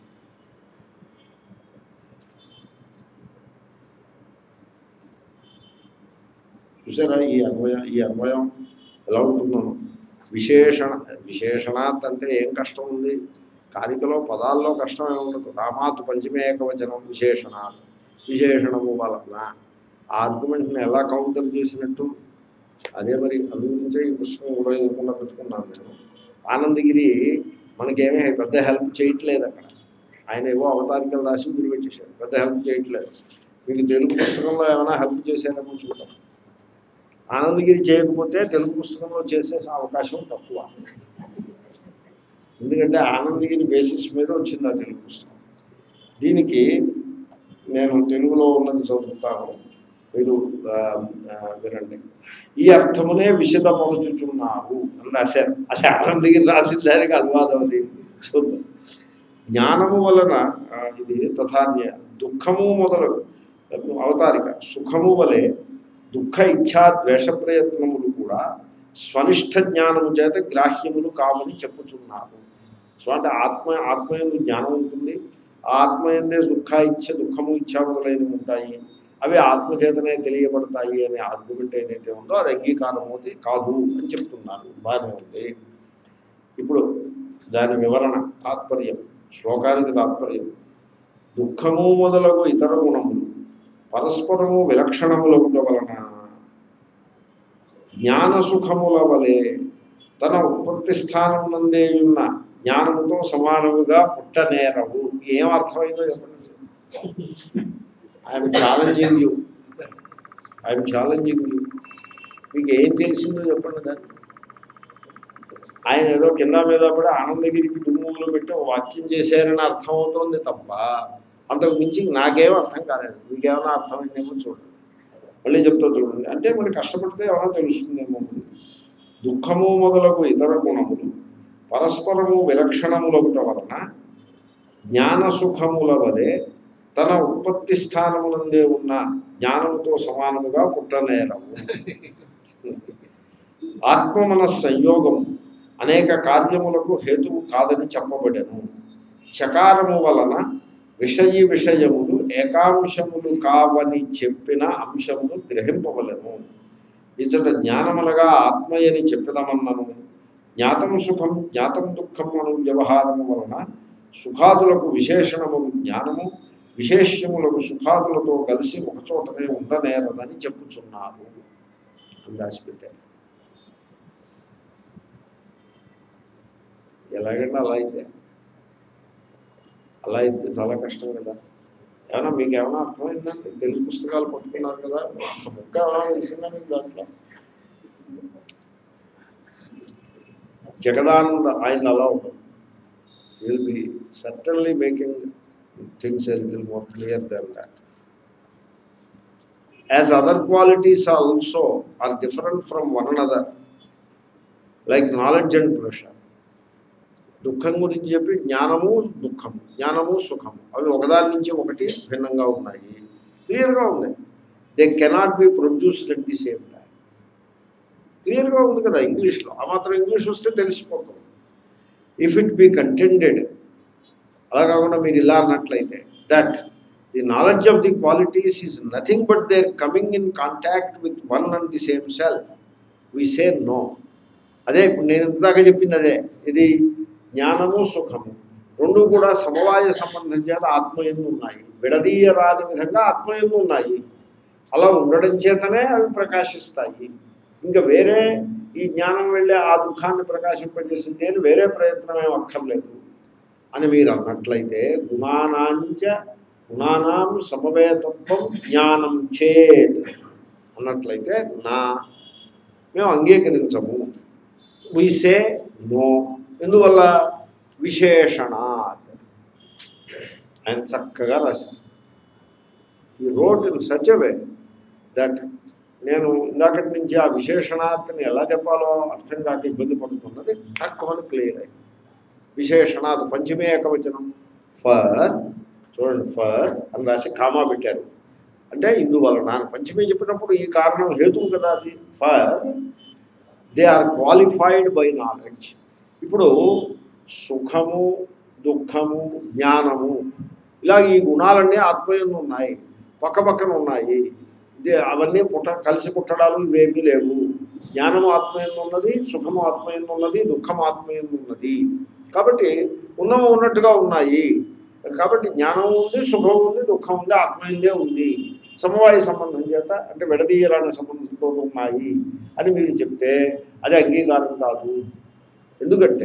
చూసారా ఈ అన్వయ ఈ అన్వయం ఎలా ఉంటున్నాను విశేషణ విశేషణాత్ అంటే ఏం కష్టం ఉంది కారికలో పదాల్లో కష్టం ఏముండదు రామాతు పంచమేకవచనం విశేషణాత్ విశేషణము వలన ఆ ఆర్గ్యుమెంట్ని ఎలా కౌంటర్ చేసినట్టు అదే మరి అందుగురించే ఈ పుస్తకం కూడా ఎదుర్కొన్నా పెట్టుకున్నాను నేను ఆనందగిరి మనకేమీ పెద్ద హెల్ప్ చేయట్లేదు అక్కడ ఆయన ఏవో అవతారికలు రాసి వదిలిపెట్టేశాడు పెద్ద హెల్ప్ చేయట్లేదు మీకు తెలుగు పుస్తకంలో ఏమైనా హెల్ప్ చేసేదేమో చూద్దాం ఆనందగిరి చేయకపోతే తెలుగు పుస్తకంలో చేసే అవకాశం తక్కువ ఎందుకంటే ఆనందగిరి బేసిస్ మీద వచ్చింది ఆ తెలుగు పుస్తకం దీనికి నేను తెలుగులో ఉన్నది చదువుతాను మీరు ఆ, ఆ, వినండి ఈ అర్థమునే విశదపరుచుచున్నారు అని రాశారు అది ఆనందగిరి రాసిన దానికి అనువాదం అది చూద్దాం జ్ఞానము వలన ఆ, ఇది తథాన్య దుఃఖము మొదలగు అవతారిక సుఖము వలె దుఃఖ ఇచ్ఛా ద్వేష ప్రయత్నములు కూడా స్వనిష్ట జ్ఞానము చేత గ్రాహ్యములు కామని చెప్పుచున్నారు సో అంటే ఆత్మ ఆత్మయందు జ్ఞానం ఉంటుంది ఆ ఆత్మయందే దుఃఖ ఇచ్చ దుఃఖము ఇచ్చా మొదలైనవి ఉంటాయి అవి ఆత్మచేతనే తెలియబడతాయి అనే ఆర్గ్యుమెంట్ ఏదైతే ఉందో అది అంగీకారం అవుతుంది కాదు అని చెప్తున్నారు బాగానే ఉంది ఇప్పుడు దాని వివరణ తాత్పర్యం శ్లోకానికి తాత్పర్యం దుఃఖము మొదలగు ఇతర గుణములు పరస్పరము విలక్షణములగుట వలన జ్ఞాన సుఖముల వలె తన ఉత్పత్తి స్థానమునందే ఉన్న జ్ఞానముతో సమానముగా పుట్టనేరవు ఏం అర్థమైందో చెప్పండి I'm challenging you I'm challenging you మీకు ఏం తెలిసిందో చెప్పండి దాన్ని ఆయన ఏదో కింద మీద పడి ఆనందగిరికి దుమ్ములు పెట్టి ఒక వాక్యం చేశారని అర్థం అవుతోంది తప్ప అంతకు మించి నాకేం అర్థం కాలేదు మీకేమైనా అర్థమైందేమో చూడండి మళ్ళీ చెప్తా చూడండి అంటే మరి కష్టపడితే ఏమైనా తెలుస్తుందేమో దుఃఖము మొదలగు ఇతర గుణములు పరస్పరము విలక్షణములగుట వలన జ్ఞాన సుఖముల వలె తన ఉత్పత్తి స్థానమునందే ఉన్న జ్ఞానముతో సమానముగా పుట్టనేరవు ఆత్మ మన సంయోగం అనేక కార్యములకు హేతువు కాదని చెప్పబడెను చకారము వలన విషయి విషయములు ఏకాంశములు కావని చెప్పిన అంశములు గ్రహింపవలను ఇచ్చట జ్ఞానమనగా ఆత్మయని చెప్పదమన్నను జ్ఞాతం సుఖం జ్ఞాతం దుఃఖం అను వ్యవహారము వలన సుఖాదులకు విశేషణము జ్ఞానము విశేష్యములకు సుఖాదులతో కలిసి ఒకచోటనే ఉండనేరదని చెప్పుచున్నారు అని రాసిపెట్టారు ఎలాగంటే అలా అయితే అలా అయితే చాలా కష్టం కదా ఏమన్నా మీకు ఏమైనా అర్థమైందండి తెలుగు పుస్తకాలు పట్టుకున్నారు కదా ఒక్క ముక్క ఏమైనా తెలిసిందా మీకు దాంట్లో జగదానంద ఆయన అలా ఉండదు will be certainly making things a little more clear then that as other qualities also are different from one another like knowledge and pleasure దుఃఖం గురించి చెప్పి జ్ఞానము దుఃఖము జ్ఞానము సుఖము అవి ఒకదాని నుంచి ఒకటి భిన్నంగా ఉన్నాయి క్లియర్గా ఉంది they cannot be produced at the same time క్లియర్గా ఉంది కదా ఇంగ్లీష్లో ఆ మాత్రం ఇంగ్లీష్ వస్తే తెలిసిపోతుంది ఇఫ్ ఇట్ బి కంటెండెడ్ అలా కాకుండా మీరు ఇలా అన్నట్లయితే that the knowledge of the qualities is nothing but their coming in contact with one and the same self we say no అదే ఇప్పుడు నేను ఇందాక చెప్పింది అదే ఇది జ్ఞానము సుఖము రెండు కూడా సమవాయ సంబంధం చేత ఆత్మయందు ఉన్నాయి విడదీయరాని విధంగా ఆత్మయందు ఉన్నాయి అలా ఉండడం చేతనే అవి ప్రకాశిస్తాయి ఇంకా వేరే ఈ జ్ఞానం వెళ్ళే ఆ దుఃఖాన్ని ప్రకాశింపజేసింది అని వేరే ప్రయత్నం ఏం అక్కర్లేదు అని మీరు అన్నట్లయితే గుణానాంచ గుణానాం సమవేతత్వం జ్ఞానం చేత్ అన్నట్లయితే నా మేము అంగీకరించము వీసే నో ఎందువల్ల విశేషణాత్ ఆయన చక్కగా రాశారు ఈ wrote in such way that నేను ఇందాకటి నుంచి ఆ విశేషణాత్ని ఎలా చెప్పాలో అర్థం కాక ఇబ్బంది పడుతున్నది తక్కువ క్లియర్ అయింది విశేషణాత్ పంచమే ఏకవచనం ఫర్ చూడండి ఫర్ అని రాసి కామా పెట్టారు అంటే ఇందువలన అని పంచమే చెప్పినప్పుడు ఈ కారణం హేతువు కదా అది for they are qualified by knowledge ఇప్పుడు సుఖము దుఃఖము జ్ఞానము ఇలా ఈ గుణాలన్నీ ఆత్మయంలో ఉన్నాయి పక్క పక్కన ఉన్నాయి ఇదే అవన్నీ పుట్ట కలిసి పుట్టడాలు ఇవేమీ లేవు జ్ఞానము ఆత్మయంలో ఉన్నది సుఖము ఆత్మయంలో ఉన్నది దుఃఖము ఆత్మయంలో ఉన్నది కాబట్టి ఉన్నవి ఉన్నట్టుగా ఉన్నాయి కాబట్టి జ్ఞానం ఉంది సుఖం ఉంది దుఃఖం ఉంది ఆత్మయందే ఉంది సమవాయ సంబంధం చేత అంటే విడదీయరాని సంబంధంతో ఉన్నాయి అని మీరు చెప్తే అది అంగీకారం కాదు ఎందుకంటే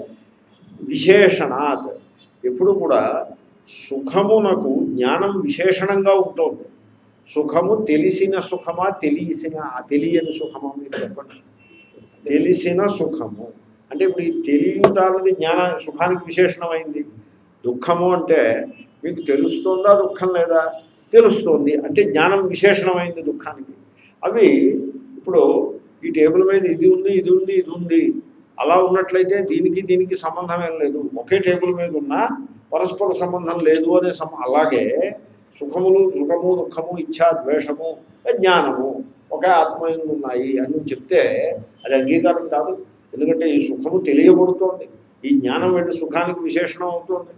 విశేషణాత్ ఎప్పుడు కూడా సుఖమునకు జ్ఞానం విశేషణంగా ఉంటుంది సుఖము తెలిసిన సుఖమా తెలిసిన తెలియని సుఖమా మీరు చెప్పండి తెలిసిన సుఖము అంటే ఇప్పుడు ఈ తెలియట అన్నది జ్ఞాన సుఖానికి విశేషణమైంది దుఃఖము అంటే మీకు తెలుస్తుందా దుఃఖం లేదా తెలుస్తోంది అంటే జ్ఞానం విశేషణమైంది దుఃఖానికి అవి ఇప్పుడు ఈ టేబుల్ మీద ఇది ఉంది ఇది ఉంది ఇది ఉంది అలా ఉన్నట్లయితే దీనికి దీనికి సంబంధం ఏం లేదు ఒకే టేబుల్ మీద ఉన్నా పరస్పర సంబంధం లేదు అనే సమ అలాగే సుఖములు సుఖము దుఃఖము ఇచ్ఛా ద్వేషము జ్ఞానము ఒకే ఆత్మయంగా ఉన్నాయి అని నువ్వు చెప్తే అది అంగీకారం కాదు ఎందుకంటే ఈ సుఖము తెలియబడుతోంది ఈ జ్ఞానం వెళ్ళి సుఖానికి విశేషణం అవుతుంది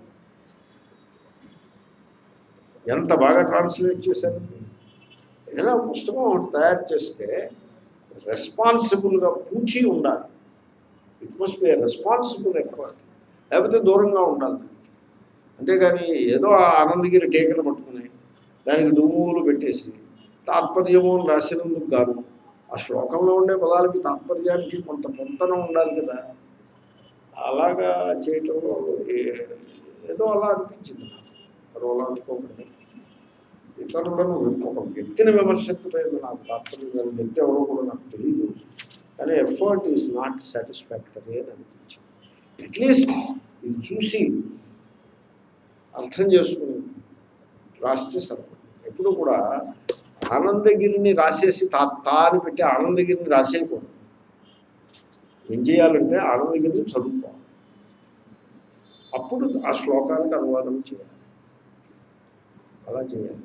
ఎంత బాగా ట్రాన్స్లేట్ చేశారు ఏదైనా పుస్తకం ఒకటి తయారు చేస్తే రెస్పాన్సిబుల్గా పూచి ఉండాలి it must be responsible effort లేకపోతే దూరంగా ఉండాలి అంతేగాని ఏదో ఆ ఆనందగిరి టేకలు పట్టుకుని దానికి దుమ్ములు పెట్టేసి తాత్పర్యము అని రాసినందుకు గాను ఆ శ్లోకంలో ఉండే పదాలకి తాత్పర్యానికి కొంత పొంతన ఉండాలి కదా అలాగా చేయటంలో ఏ- ఏదో అలా అనిపించింది నాకు రోలా అనుకోకండి ఇతరులను ఒక వ్యక్తిని విమర్శించలేదు నాకు తాత్పర్యం లేదు వ్యక్తి ఎవరో కూడా నాకు తెలియదు కానీ ఎఫర్ట్ ఈస్ నాట్ సాటిస్ఫాక్టరీ అని అనిపించింది అట్లీస్ట్ ఇది చూసి అర్థం చేసుకుని రాస్తే సరిపడు ఎప్పుడు కూడా ఆనందగిరిని రాసేసి తా తా అని పెట్టి ఆనందగిరిని రాసేయకూడదు ఏం చేయాలంటే ఆనందగిరిని చదువుకోవాలి అప్పుడు ఆ శ్లోకానికి అనువాదం చేయాలి అలా చేయాలి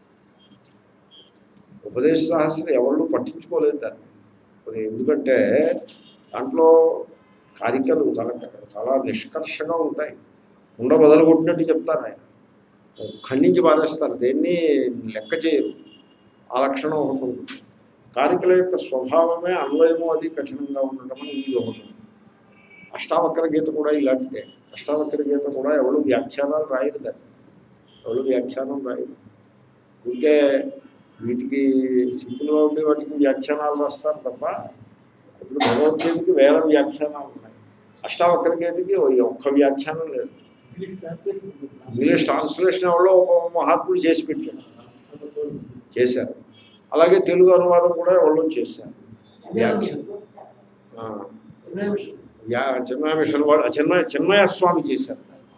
ఉపదేశ సహస్రం ఎవరు పట్టించుకోలేదు దాన్ని మరి ఎందుకంటే దాంట్లో కారికలు చాలా చాలా నిష్కర్షగా ఉంటాయి ఉండ బదలు కొట్టినట్టు చెప్తారు ఆయన ఖండించి పారేస్తారు దేన్ని లెక్క చేయరు ఆ లక్షణం ఒకటి ఉంటుంది కారికల యొక్క స్వభావమే అన్వయము అది కఠినంగా ఉండటం అని ఇది ఒకటి ఉంది. అష్టావక్ర గీత కూడా ఇలాంటిదే అష్టావక్ర గీత కూడా ఎవరు వ్యాఖ్యానాలు రాయరు దాన్ని ఎవరు వ్యాఖ్యానం రాయరు ఇంకే వీటికి సింపుల్గా ఉండే వాటికి వ్యాఖ్యానాలు రాస్తారు తప్ప ఇప్పుడు భగవద్గీతకి వేల వ్యాఖ్యానాలు ఉన్నాయి అష్టావక్ర గీతకి ఓ- ఒక్క వ్యాఖ్యానం లేదు ఇంగ్లీష్ ట్రాన్స్లేషన్ ఎవరో ఒక మహాత్ముడు చేసి పెట్టాడు చేశారు అలాగే తెలుగు అనువాదం కూడా ఎవరో చేశారు వ్యాఖ్య ఆ, వ్యా- చిన్మయ మిషన్ వాడు చిన్మయ చిన్మయ స్వామి చేశారు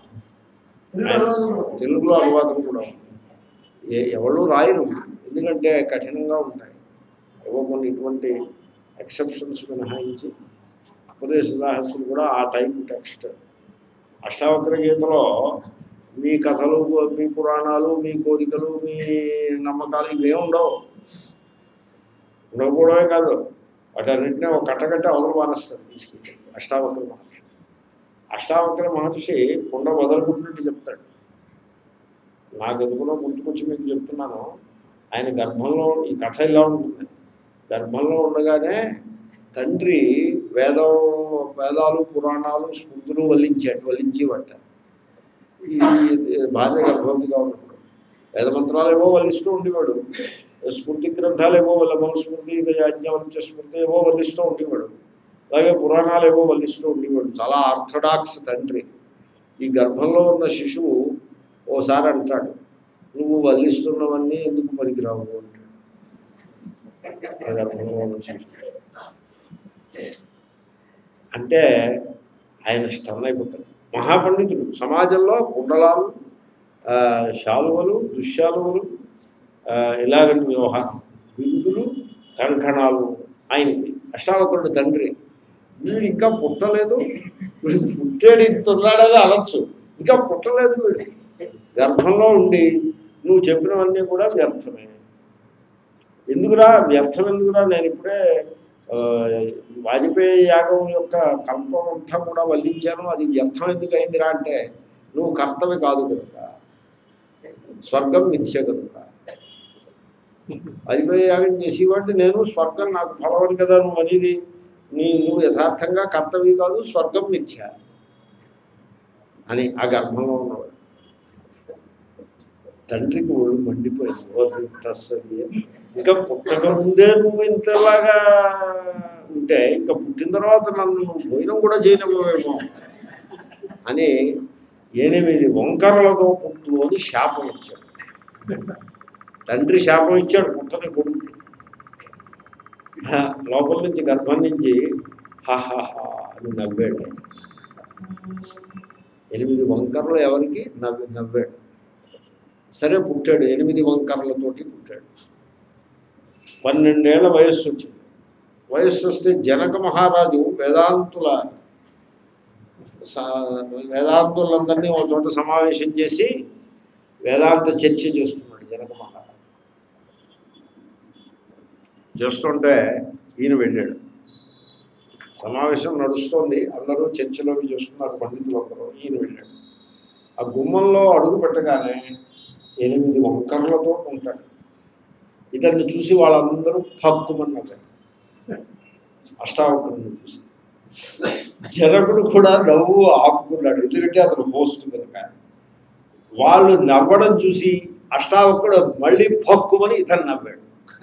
తెలుగులో అనువాదం కూడా ఉంది. ఏ ఎవరు రాయరు ఎందుకంటే కఠినంగా ఉంటాయి ఏవో కొన్ని ఇటువంటి ఎక్సెప్షన్స్ మినహాయించి ఉపదేశ రహస్యం కూడా ఆ టైప్ టెక్స్ట్ అష్టావక్ర గీతలో మీ కథలు మీ పురాణాలు మీ కోరికలు మీ నమ్మకాలు ఇవేం ఉండవు ఉండకపోవడమే కాదు వాటన్నింటినీ ఒక కట్టకట్ట అవతల మానేస్తారు తీసుకెళ్ళి అష్టావక్ర మహర్షి అష్టావక్ర మహర్షి కుండ వదలకుంటున్నట్టు చెప్తాడు నాకు ఎందుకులో గుర్తుకొచ్చి మీకు చెప్తున్నాను ఆయన గర్భంలో ఈ కథ ఇలా ఉంటుంది గర్భంలో ఉండగానే తండ్రి వేదం వేదాలు పురాణాలు స్మృతులు వల్లించాడు వల్లించేవాట ఈ భార్య గర్భవతిగా ఉన్నప్పుడు వేద మంత్రాలు ఏవో వల్లిస్తూ ఉండేవాడు స్మృతి గ్రంథాలు ఏవో వల్ల స్మృతి యాజ్ఞవల్క్య స్మృతి ఏవో వల్లిస్తూ ఉండేవాడు అలాగే పురాణాలు ఏవో వల్లిస్తూ ఉండేవాడు చాలా ఆర్థడాక్స్ తండ్రి ఈ గర్భంలో ఉన్న శిశువు ఓసారి అంటాడు నువ్వు వల్లిస్తున్నవన్నీ ఎందుకు పనికిరావు అంటాడు ఆ గర్భంలో ఉన్న శిశువు అంటే ఆయన స్టన్ అయిపోతాడు మహాపండితుడు సమాజంలో కుండలాలు ఆ, శాలువలు దుశ్శాలువలు ఆ, ఇలాగంటి వ్యవహారం బిందులు కంకణాలు ఆయనకి అష్టావకురుడు తండ్రి వీడు ఇంకా పుట్టలేదు వీడు పుట్టాడు ఇంతున్నాడని అనొచ్చు ఇంకా పుట్టలేదు వీడు గర్భంలో ఉండి నువ్వు చెప్పినవన్నీ కూడా వ్యర్థమే ఎందుకురా వ్యర్థం ఎందుకురా నేను ఇప్పుడే ఆ, వాజపేయి యాగం యొక్క కల్పం అంతా కూడా వల్లించాను అది వ్యర్థం ఎందుకు అయిందిరా అంటే నువ్వు కర్తవ్య కాదు కనుక స్వర్గం మిథ్య కనుక వాజపేయి యాగం చేసేవాడిని నేను స్వర్గం నాకు ఫలవని కదా నువ్వు అనేది నీ నువ్వు యథార్థంగా కర్తవ్య కాదు స్వర్గం మిథ్య అని ఆ గర్భంలో ఉన్నవాడు తండ్రికి ఒళ్ళు మండిపోయింది ఓ తస్సది అని. ఇంకా పుట్టక ముందే నువ్వు ఇంతలాగా ఉంటే ఇంకా పుట్టిన తర్వాత నన్ను నువ్వు భోజనం కూడా చేయలేమేమో అని ఎనిమిది వంకరలతో పుట్టు అని శాపం ఇచ్చాడు తండ్రి శాపం ఇచ్చాడు పుట్టని కొడుకు హ, లోపల నుంచి గర్భం నుంచి హాహాహా అని నవ్వాడు ఆయన. ఎనిమిది వంకరలు ఎవరికి నవ్వి నవ్వాడు సరే పుట్టాడు ఎనిమిది వంకరలతోటి పుట్టాడు పన్నెండేళ్ల వయస్సు వచ్చింది వయస్సు వస్తే జనక మహారాజు వేదాంతుల స- వేదాంతులందరినీ ఒక చోట సమావేశం చేసి వేదాంత చర్చ చేస్తున్నాడు జనక మహారాజు చేస్తుంటే ఈయన వెళ్ళాడు సమావేశం నడుస్తోంది అందరూ చర్చలోకి చేస్తున్నారు పండితులు అందరూ ఈయన వెళ్ళాడు ఆ గుమ్మంలో అడుగు పెట్టగానే ఎనిమిది వంకర్లతో ఉంటాడు ఇతన్ని చూసి వాళ్ళందరూ భక్తుమన్నారు అష్టావకుడిని చూసి జనకుడు కూడా నవ్వు ఆపుకున్నాడు ఎందుకంటే అతను హోస్ట్ కనుక వాళ్ళు నవ్వడం చూసి అష్టావకుడు మళ్ళీ భక్కుమని ఇతను నవ్వాడు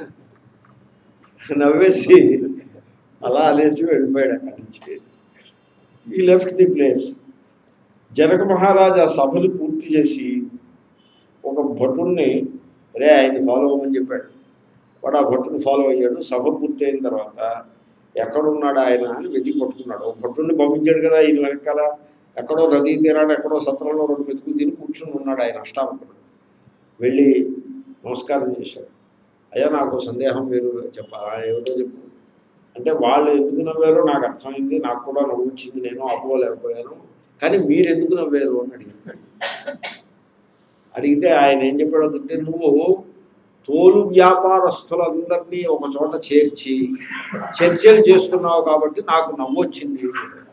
నవ్వేసి అలా అనేసి వెళ్ళిపోయాడు అక్కడి నుంచి ఈ లెఫ్ట్ ది ప్లేస్ జనక మహారాజా సభలు పూర్తి చేసి ఒక భటుణ్ణి రే ఆయన్ని ఫాలో అవ్వమని చెప్పాడు వాడు ఆ భట్టుని ఫాలో అయ్యాడు సభ పూర్తి అయిన తర్వాత ఎక్కడున్నాడు ఆయన అని వెతికి పట్టుకున్నాడు ఒక భట్టుని పంపించాడు కదా ఈయన వెనకాల ఎక్కడో నదీ తీరాడు ఎక్కడో సత్రంలో రెండు వెతుకు తిని కూర్చుని ఉన్నాడు ఆయన అష్టావకుడు వెళ్ళి నమస్కారం చేశాడు అయ్యా నాకు సందేహం మీరు చెప్పాలా ఏమిటో చెప్పు అంటే వాళ్ళు ఎందుకు నవ్వారో నాకు అర్థమైంది నాకు కూడా నవ్వు వచ్చింది నేను అపోలేకపోయాను కానీ మీరు ఎందుకు నవ్వారు అని అడిగాడు అడిగితే ఆయన ఏం చెప్పాడు అంటే నువ్వు తోలు వ్యాపారస్తులందరినీ ఒక చోట చేర్చి చర్చలు చేస్తున్నావు కాబట్టి నాకు నవ్వొచ్చింది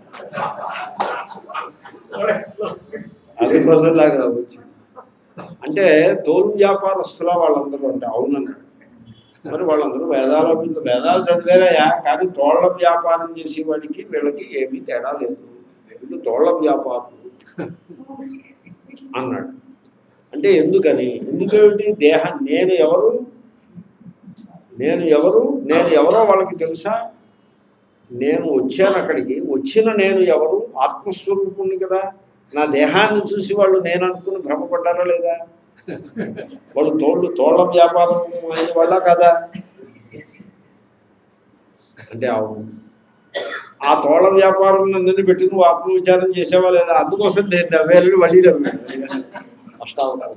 అది బదులాగా నవ్వొచ్చింది అంటే తోలు వ్యాపారస్తుల వాళ్ళందరూ అంటే అవునన్నాడు మరి వాళ్ళందరూ వేదాల మీద వేదాలు చదివారయ్యా కానీ తోళ్ల వ్యాపారం చేసేవాడికి వీళ్ళకి ఏమీ తేడా లేదు వీళ్ళు తోళ్ల వ్యాపారం అన్నాడు అంటే ఎందుకని ఎందుకేమిటి దేహం నేను ఎవరు నేను ఎవరు నేను ఎవరో వాళ్ళకి తెలుసా నేను వచ్చాను అక్కడికి వచ్చిన నేను ఎవరు ఆత్మస్వరూపుణ్ణి కదా నా దేహాన్ని చూసి వాళ్ళు నేను అనుకుని భ్రమపడ్డారా లేదా వాళ్ళు తోళ్ళు తోళ్ళ వ్యాపారం అయిన వాళ్ళ కదా అంటే అవును ఆ తోళ్ళ వ్యాపారం నందుని పెట్టి నువ్వు ఆత్మవిచారం చేసేవా లేదా అందుకోసం నేను నవ్వేళ్ళు మళ్ళీ నవ్వాను అష్టావతారం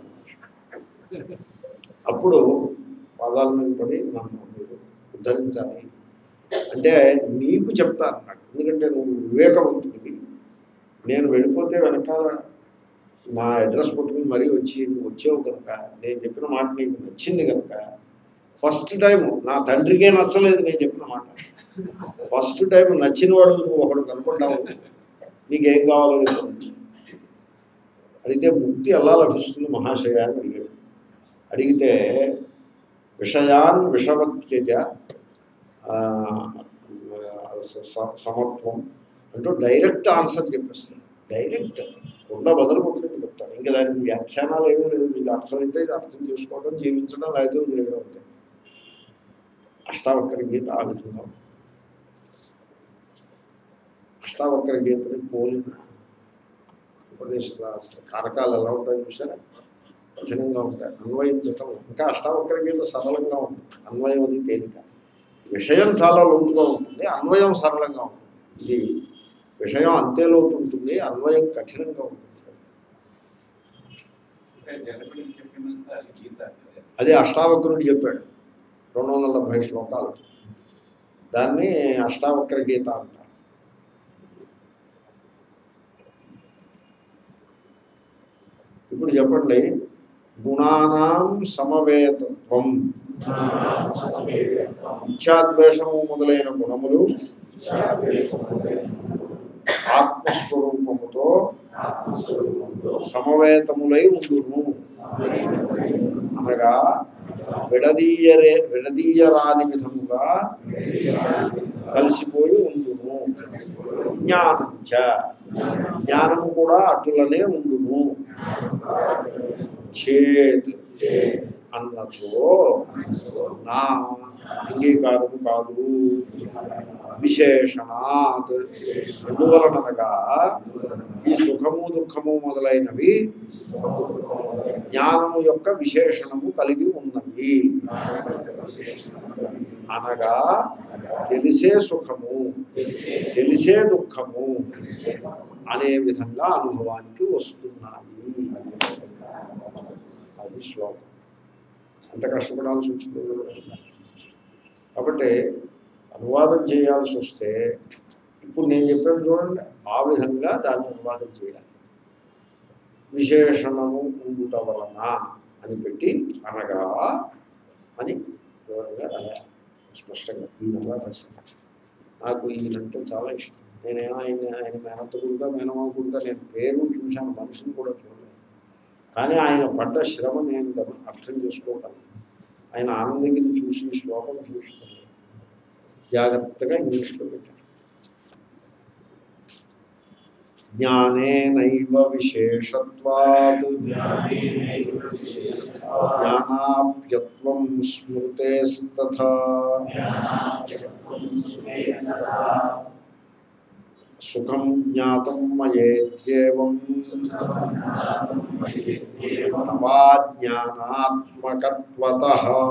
అప్పుడు పాదాల మీద పడి నన్ను మీరు ఉద్ధరించాలి అంటే నీకు చెప్తా అన్నాడు ఎందుకంటే నువ్వు వివేకవంతుడివి నేను వెళ్ళిపోతే వెనకాల నా అడ్రస్ పట్టుకుని మరీ వచ్చి నువ్వు వచ్చావు కనుక నేను చెప్పిన మాట నీకు నచ్చింది కనుక ఫస్ట్ టైం నా తండ్రికే నచ్చలేదు నేను చెప్పిన మాట ఫస్ట్ టైం నచ్చిన వాడు నువ్వు ఒకడు కనుకుంటావు నీకేం కావాలో చెప్పు అడిగితే ముక్తి ఎలా లభిస్తుంది మహాశయ అని అడిగాడు అడిగితే విషయాన్ విషవత్యజ ఆ, స- స- సమత్వం అంటూ డైరెక్ట్ ఆన్సర్ చెప్పేస్తాను డైరెక్ట్ కొండ బదులు కొట్టుకుని చెప్తాను ఇంకా దానికి వ్యాఖ్యానాలు ఏమీ లేదు మీకు అర్థమైతే ఇది అర్థం చేసుకోవడం జీవించడం లేకపోతే వదిలేయడం అంతే అష్టావక్ర గీత ఆ విధంగా ఉంది. అష్టావక్ర గీతని పోలిన ఉపదేశ కారకాలు ఎలా ఉంటాయి చూసారా కఠినంగా ఉంటాయి అన్వయించటం ఇంకా అష్టావక్ర గీత సరళంగా ఉంటుంది అన్వయం అది తేలిక విషయం చాలా లోతుగా ఉంటుంది అన్వయం సరళంగా ఉంటుంది ఇది విషయం అంతే లోతు ఉంటుంది అన్వయం కఠినంగా ఉంటుంది జనకుడికి చెప్పినంత అది గీత అదే. అదే అష్టావక్రుడు చెప్పాడు రెండు వందల డెబ్భై శ్లోకాలు దాన్ని అష్టావక్ర గీత అంటారు ఇప్పుడు చెప్పండి గుణానాం సమవేతత్వం ఇచ్ఛాద్వేషము మొదలైన గుణములు ఆత్మస్వరూపముతో సమవేతములై ఉండును అనగా విడదీయరే విడదీయరాని విధముగా కలిసిపోయి ఉండును జ్ఞానంచ జ్ఞానము కూడా అటులనే ఉండును చేత్ అన్నచో నా అంగీకారము కాదు విశేషణాత్ అందువలనగా ఈ సుఖము దుఃఖము మొదలైనవి జ్ఞానము యొక్క విశేషణము కలిగి ఉన్నవి అనగా తెలిసే సుఖము తెలిసే దుఃఖము అనే విధంగా అనుభవానికి వస్తున్నాయి అది శ్లోకం ఎంత కష్టపడాల్సి వచ్చింది కాబట్టి అనువాదం చేయాల్సి వస్తే ఇప్పుడు నేను చెప్పాను చూడండి ఆ విధంగా దాన్ని అనువాదం చేయాలి విశేషణము ఉండుట వలన అని పెట్టి అనగా అని వివరంగా రాయాలి స్పష్టంగా ఈయనగా రాశాను నాకు ఈయనంటే చాలా ఇష్టం నేనే ఆయన ఆయన మేనత్తగుడుగా మేనమాకుడుగా నేను పేరు చూశాను మనిషిని కూడా చూడలేదు కానీ ఆయన పడ్డ శ్రమ నేను గమ- అర్థం చేసుకోగలను ఆయన ఆనందగిరి చూసి శ్లోకం చూసుకుని జాగ్రత్తగా ఇంగ్లీష్లో పెట్టారు జ్ఞానేనైవ విశేషత్వాత్ జ్ఞానాప్యత్వం స్మృతేస్తథా సుఖం జ్ఞాతం మయేత్యేవం తవా జ్ఞానాత్మకత్వత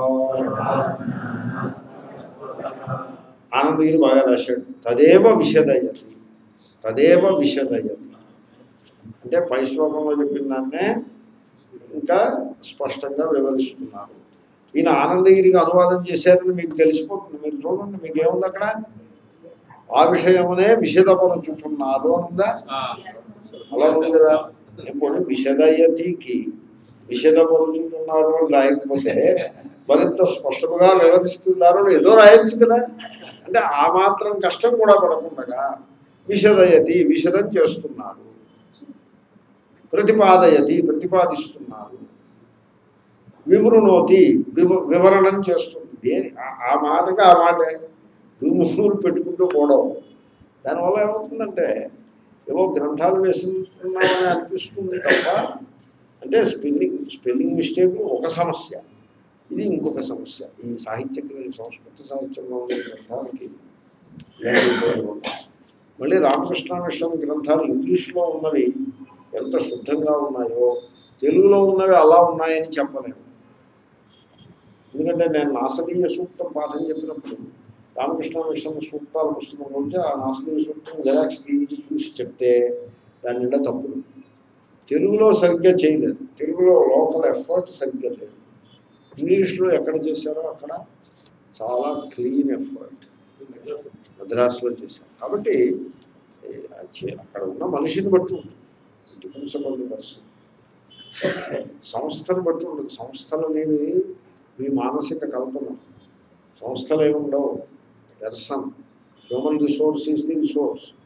ఆనందగిరి బాగా రాశాడు తదేవ విషదయతి తదేవ విషదయతి అంటే పై శ్లోకంలో చెప్పిన దాన్నే ఇంకా స్పష్టంగా వివరిస్తున్నారు ఈయన ఆనందగిరికి అనువాదం చేశారని మీకు తెలిసిపోతుంది మీరు చూడండి మీకు ఏముంది అక్కడ ఆ విషయమునే విషదపరుచుతున్నారు అని ఉందా అలా ఉంది కదా ఇప్పుడు విషదయతికి విషదపరుచుతున్నారు అని రాయకపోతే మరింత స్పష్టముగా వివరిస్తున్నారు అని ఏదో రాయొచ్చు కదా అంటే ఆ మాత్రం కష్టం కూడా పడకుండా విషదయతి విషదం చేస్తున్నారు ప్రతిపాదయతి ప్రతిపాదిస్తున్నారు వివృణోతి వివ వివరణం చేస్తుంది దేని ఆ- ఆ మాటకి ఆ మాటే దుమ్ములు పెట్టుకుంటూ పోవడం దానివల్ల ఏమవుతుందంటే ఏవో గ్రంథాలు వేస్తున్నామని అనిపిస్తుంది తప్ప అంటే స్పెల్లింగ్ స్పెల్లింగ్ మిస్టేక్ ఒక సమస్య ఇది ఇంకొక సమస్య ఈ సాహిత్య సంస్కృత సాహిత్యంలో ఉన్న గ్రంథాలకి ఇలాంటి ఇబ్బందులు ఉన్నాయి. మళ్ళీ రామకృష్ణ మిషన్ గ్రంథాలు ఇంగ్లీష్లో ఉన్నవి ఎంత శుద్ధంగా ఉన్నాయో తెలుగులో ఉన్నవి అలా ఉన్నాయని చెప్పలేము ఎందుకంటే నేను నాసదీయ సూక్తం పాఠం చెప్పినప్పుడు రామకృష్ణ మిషన్ సూక్తాల పుస్తకం నుంచి ఆ నాసదీయ సూక్తం జెరాక్స్ తీసి చూసి చెప్తే దాని నిండా తప్పులు తెలుగులో సరిగ్గా చేయలేదు తెలుగులో లోకల్ ఎఫర్ట్ సరిగ్గా లేదు ఇంగ్లీష్లో ఎక్కడ చేశారో అక్కడ చాలా క్లీన్ ఎఫర్ట్ మద్రాసులో చేశారు కాబట్టి ఏ, అది చే- అక్కడ ఉన్న మనిషిని బట్టి ఉంటుంది డిపెండ్స్ అపాన్ ది పర్సన్ సంస్థను బట్టి ఉండదు సంస్థలు అనేవి మీ మానసిక కల్పన సంస్థలు ఏమి ఉండవు దర్శన్ human resource is the resource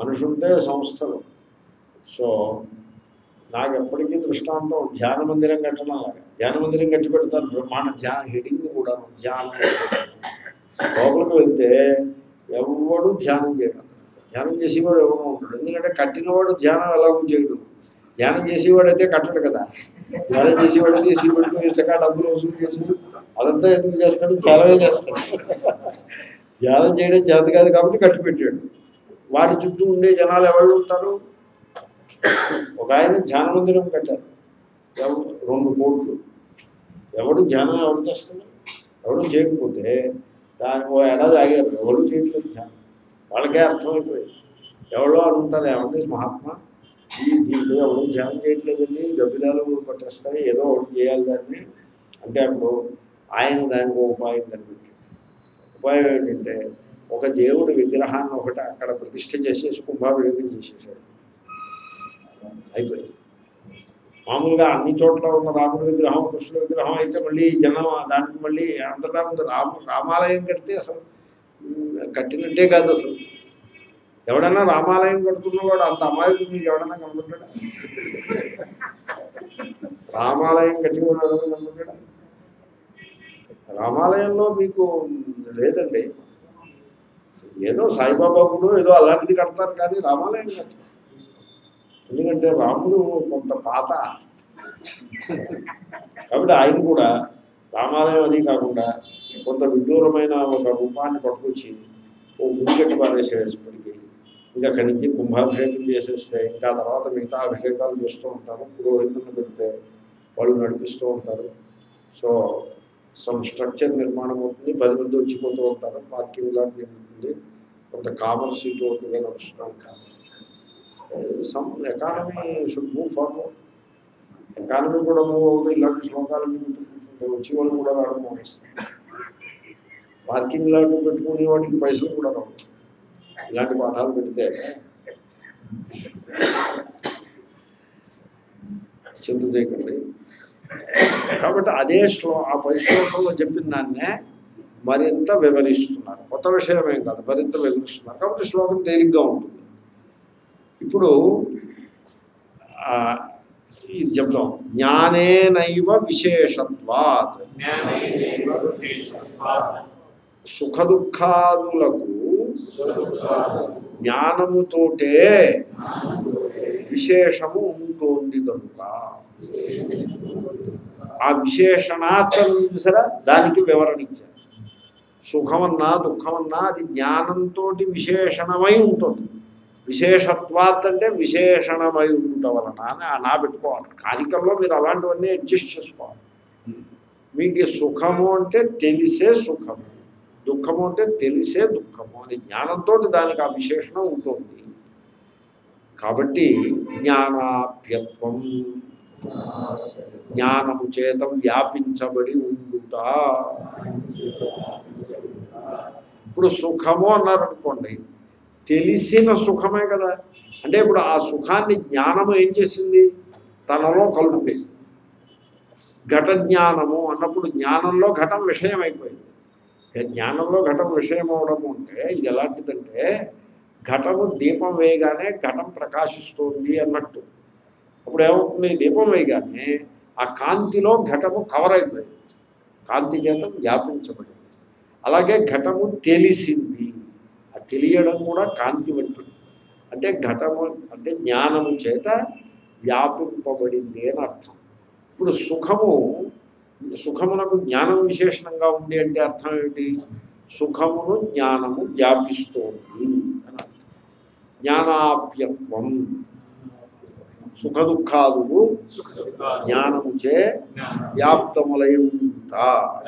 మనిషి ఉంటే సంస్థలు సో నాకు ఎప్పటికీ దృష్టాంతం ధ్యాన మందిరం కట్టడం అలాగా ధ్యాన మందిరం కట్టి పెడతారు బ్రహ్మాండ ధ్యాన హెడింగ్ కూడా ధ్యానం లోపలికి వెళ్తే ఎవడు ధ్యానం చేయడం ధ్యానం చేసేవాడు ఎవడో ఉంటాడు ఎందుకంటే కట్టినవాడు ధ్యానం ఎలాగో చేయడు ధ్యానం చేసేవాడైతే కట్టడు కదా ధ్యానం చేసేవాడైతే సీమెంట్ ఇసుక డబ్బులు వసూలు చేసి అదంతా ఎందుకు చేస్తాడు ధ్యానమే చేస్తాడు ధ్యానం చేయడం చేత కాదు కాబట్టి కట్టి పెట్టాడు వాడి చుట్టూ ఉండే జనాలు ఎవరు ఉంటారు ఒక ఆయన ధ్యాన మందిరం కట్టారు ఎవ- రెండు కోట్లు ఎవడు ధ్యానం ఎవడు చేస్తున్నాడు ఎవడు చేయకపోతే దానికి ఓ ఏడాది ఆగారు ఎవరు చేయట్లేదు ధ్యానం వాళ్ళకే అర్థమైపోయింది ఎవరో అనుకుంటారు ఏమంటే మహాత్మా ఈ దీంట్లో ఎవరు ధ్యానం చేయట్లేదండి గబ్బిలాలు పట్టేస్తాయి ఏదో ఒకటి చేయాలి దాన్ని అంటే అప్పుడు ఆయన దానికి ఒక ఉపాయం కనిపెట్టాడు ఉపాయం ఏంటంటే ఒక దేవుడి విగ్రహాన్ని ఒకటి అక్కడ ప్రతిష్ఠ చేసేసి కుంభాభిషేకం చేసేసాడు అయిపోయింది మామూలుగా అన్ని చోట్ల ఉన్న రాముడి విగ్రహం కృష్ణుడి విగ్రహం అయితే మళ్ళీ జనం దానికి మళ్ళీ అంతటా ముందు రామ రామాలయం కడితే అసలు ఉమ్, కట్టినట్టే కాదు అసలు ఎవడన్నా రామాలయం కడుతున్నవాడు అంత అమాయకుడు మీకు ఎవడన్నా కనబడ్డా రామాలయం కట్టినవాడు ఎవడన్నా కనబడ్డా రామాలయంలో మీకు లేదండి ఏదో సాయిబాబా గుడు ఏదో అలాంటిది కడతారు కానీ రామాలయం కట్టరు ఎందుకంటే రాముడు కొంత పాత కాబట్టి ఆయన కూడా రామాలయం అది కాకుండా కొంత విడ్డూరమైన ఒక రూపాన్ని పట్టుకొచ్చి ఓ గుడి కట్టి పారేసేటప్పటికి ఇంకా అక్కడి నుంచి కుంభాభిషేకం చేసేస్తే ఇంకా తర్వాత మిగతా అభిషేకాలు చేస్తూ ఉంటారు పురోహితులను పెడితే వాళ్ళు నడిపిస్తూ ఉంటారు సో సమ్ స్ట్రక్చర్ నిర్మాణం అవుతుంది పది మంది వచ్చిపోతూ ఉంటారు పార్కింగ్ లాంటివి ఉంటుంది కొంత కామన్ సీట్ ఒకటిగా నడుస్తూ ఉంటారు some economy should move forward economy కూడా మూవ్ అవుతుంది ఇలాంటి శ్లోకాలు వచ్చి వాళ్ళు కూడా రావడం మోగిస్తారు పార్కింగ్ లాంటివి పెట్టుకునే వాటికి పైసలు కూడా రావు ఇలాంటి పాఠాలు పెడితే చింత చేయకండి కాబట్టి అదే శ్లో ఆ పై శ్లోకంలో చెప్పిన దాన్నే మరింత వివరిస్తున్నారు కొత్త విషయం ఏం కాదు మరింత వివరిస్తున్నారు కాబట్టి శ్లోకం తేలిగ్గా ఉంటుంది ఇప్పుడు ఆ, ఇది చెప్తాం జ్ఞానేనైవ విశేషత్వాత్ సుఖ దుఃఖాదులకు జ్ఞానముతోటే విశేషము ఉంటుంది కనుక ఆ విశేషణార్థం చూసారా దానికి వివరణ ఇచ్చారు సుఖమన్నా దుఃఖమన్నా అది జ్ఞానంతో విశేషణమై ఉంటుంది విశేషత్వాత్ అంటే విశేషణమై ఉంట వలన అని ఆ నా పెట్టుకోవాలి కారికల్లో మీరు అలాంటివన్నీ అడ్జస్ట్ చేసుకోవాలి మీకు ఈ సుఖము అంటే తెలిసే సుఖము దుఃఖము అంటే తెలిసే దుఃఖము అని జ్ఞానంతో దానికి ఆ విశేషణం ఉంటుంది కాబట్టి జ్ఞానాప్యత్వం జ్ఞానము చేత వ్యాపించబడి ఉండుట ఇప్పుడు సుఖము అన్నారనుకోండి తెలిసిన సుఖమే కదా అంటే ఇప్పుడు ఆ సుఖాన్ని జ్ఞానము ఏం చేసింది తనలో కలుపుకేసింది ఘట జ్ఞానము అన్నప్పుడు జ్ఞానంలో ఘటం విషయం అయిపోయింది ఇక జ్ఞానంలో ఘటం విషయం అవడము అంటే ఇది ఎలాంటిదంటే ఘటము దీపం వేయగానే ఘటం ప్రకాశిస్తుంది అన్నట్టు అప్పుడు ఏమవుతుంది దీపం వేయగానే ఆ కాంతిలో ఘటము కవర్ అయిపోయింది కాంతి చేత వ్యాపించబడింది అలాగే ఘటము తెలిసింది ఆ తెలియడం కూడా కాంతి వంటిది అంటే ఘటము అంటే జ్ఞానము చేత వ్యాపింపబడింది అని అర్థం ఇప్పుడు సుఖము సుఖమునకు జ్ఞానం విశేషణంగా ఉంది అంటే అర్థం ఏమిటి సుఖమును జ్ఞానము వ్యాపిస్తోంది అని అర్థం జ్ఞానాప్యత్వం సుఖ దుఃఖాదులు జ్ఞానముచే వ్యాప్తములై ఉంటా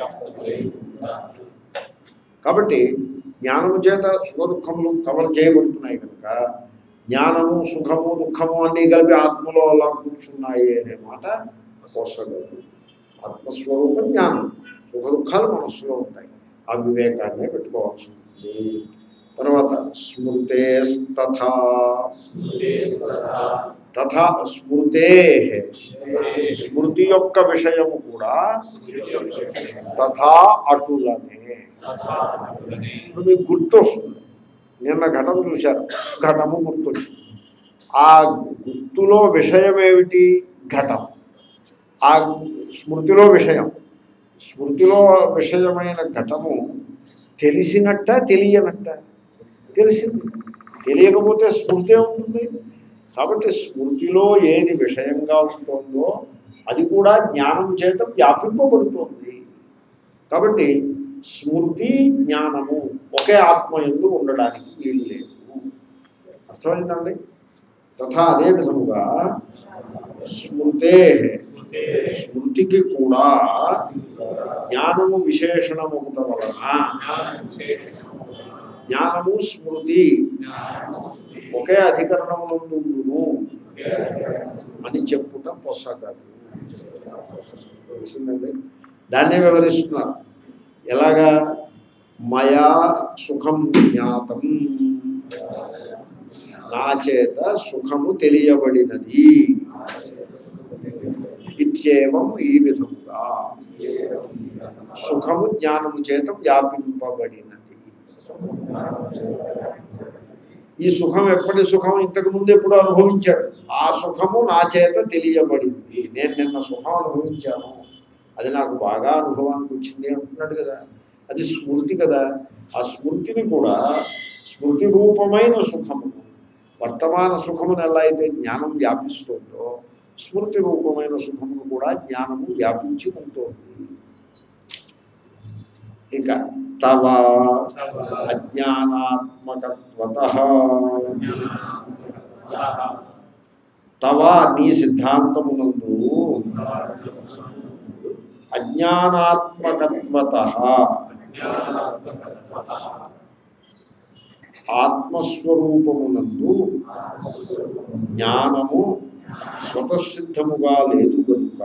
కాబట్టి జ్ఞానము చేత సుఖ దుఃఖములు కవర్ చేయబడుతున్నాయి కనుక జ్ఞానము సుఖము దుఃఖము అన్నీ కలిపి ఆత్మలో అలా కూర్చున్నాయి అనే మాట పోసగలదు ఆత్మస్వరూప జ్ఞానం సుఖ దుఃఖాలు మనస్సులో ఉంటాయి ఆ వివేకాన్నే పెట్టుకోవాల్సి ఉంటుంది తర్వాత స్మృతే తథా తథా స్మృతే స్మృతి యొక్క విషయము కూడా తథా అటులనే ఇప్పుడు మీకు గుర్తొస్తుంది నిన్న ఘటం చూశారు ఘటము గుర్తొచ్చింది ఆ గుర్తులో విషయం ఏమిటి ఘటం ఆ స్మృతిలో విషయం స్మృతిలో విషయమైన ఘటము తెలిసినట్ట తెలియనట్ట తెలిసింది తెలియకపోతే స్మృతి ఉంటుంది కాబట్టి స్మృతిలో ఏది విషయంగా ఉంటుందో అది కూడా జ్ఞానం చేత వ్యాపింపబడుతోంది కాబట్టి స్మృతి జ్ఞానము ఒకే ఆత్మ ఎందు ఉండడానికి వీలు లేదు అర్థమైందండి తథా అదే విధముగా స్మృతే స్మృతికి కూడా జ్ఞానము విశేషణమవుట వలన జ్ఞానము స్మృతి ఒకే అధికరణమునందును అని చెప్పుట పొసగదు తెలిసిందండి దాన్నే వివరిస్తున్నారు ఎలాగా మయా సుఖం జ్ఞాతం నా చేత సుఖము తెలియబడినది ఇత్యేవం ఈ విధముగా సుఖము జ్ఞానము చేత వ్యాపింపబడినది ఈ సుఖం ఎప్పటి సుఖం ఇంతకు ముందు ఎప్పుడు అనుభవించాడు ఆ సుఖము నా చేత తెలియబడింది నేను నిన్న సుఖం అనుభవించాను అది నాకు బాగా అనుభవానికి వచ్చింది అంటున్నాడు కదా అది స్మృతి కదా ఆ స్మృతిని కూడా స్మృతి రూపమైన సుఖము వర్తమాన సుఖమును ఎలా అయితే జ్ఞానం వ్యాపిస్తుందో స్మృతి రూపమైన సుఖమును కూడా జ్ఞానము వ్యాపించి ఉంటుంది ఇక తవ అజ్ఞానాత్మకత్వత తవ నీ సిద్ధాంతమునందు అజ్ఞానాత్మకత్వత ఆత్మస్వరూపమునందు జ్ఞానము స్వతసిద్ధముగా లేదు కనుక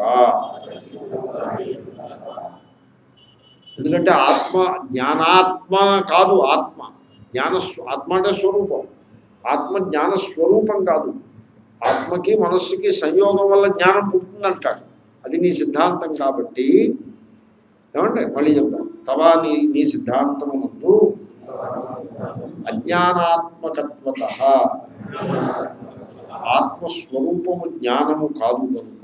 ఎందుకంటే ఆత్మ జ్ఞానాత్మ కాదు ఆత్మ జ్ఞాన ఆత్మ అంటే స్వరూపం ఆత్మ జ్ఞాన స్వరూపం కాదు ఆత్మకి మనస్సుకి సంయోగం వల్ల జ్ఞానం పుట్టిందంటాడు అది నీ సిద్ధాంతం కాబట్టి ఏమంటే మళ్ళీ చెప్తాం తవా నీ నీ సిద్ధాంతమునందు అజ్ఞానాత్మకత్వత ఆత్మస్వరూపము జ్ఞానము కాదు కనుక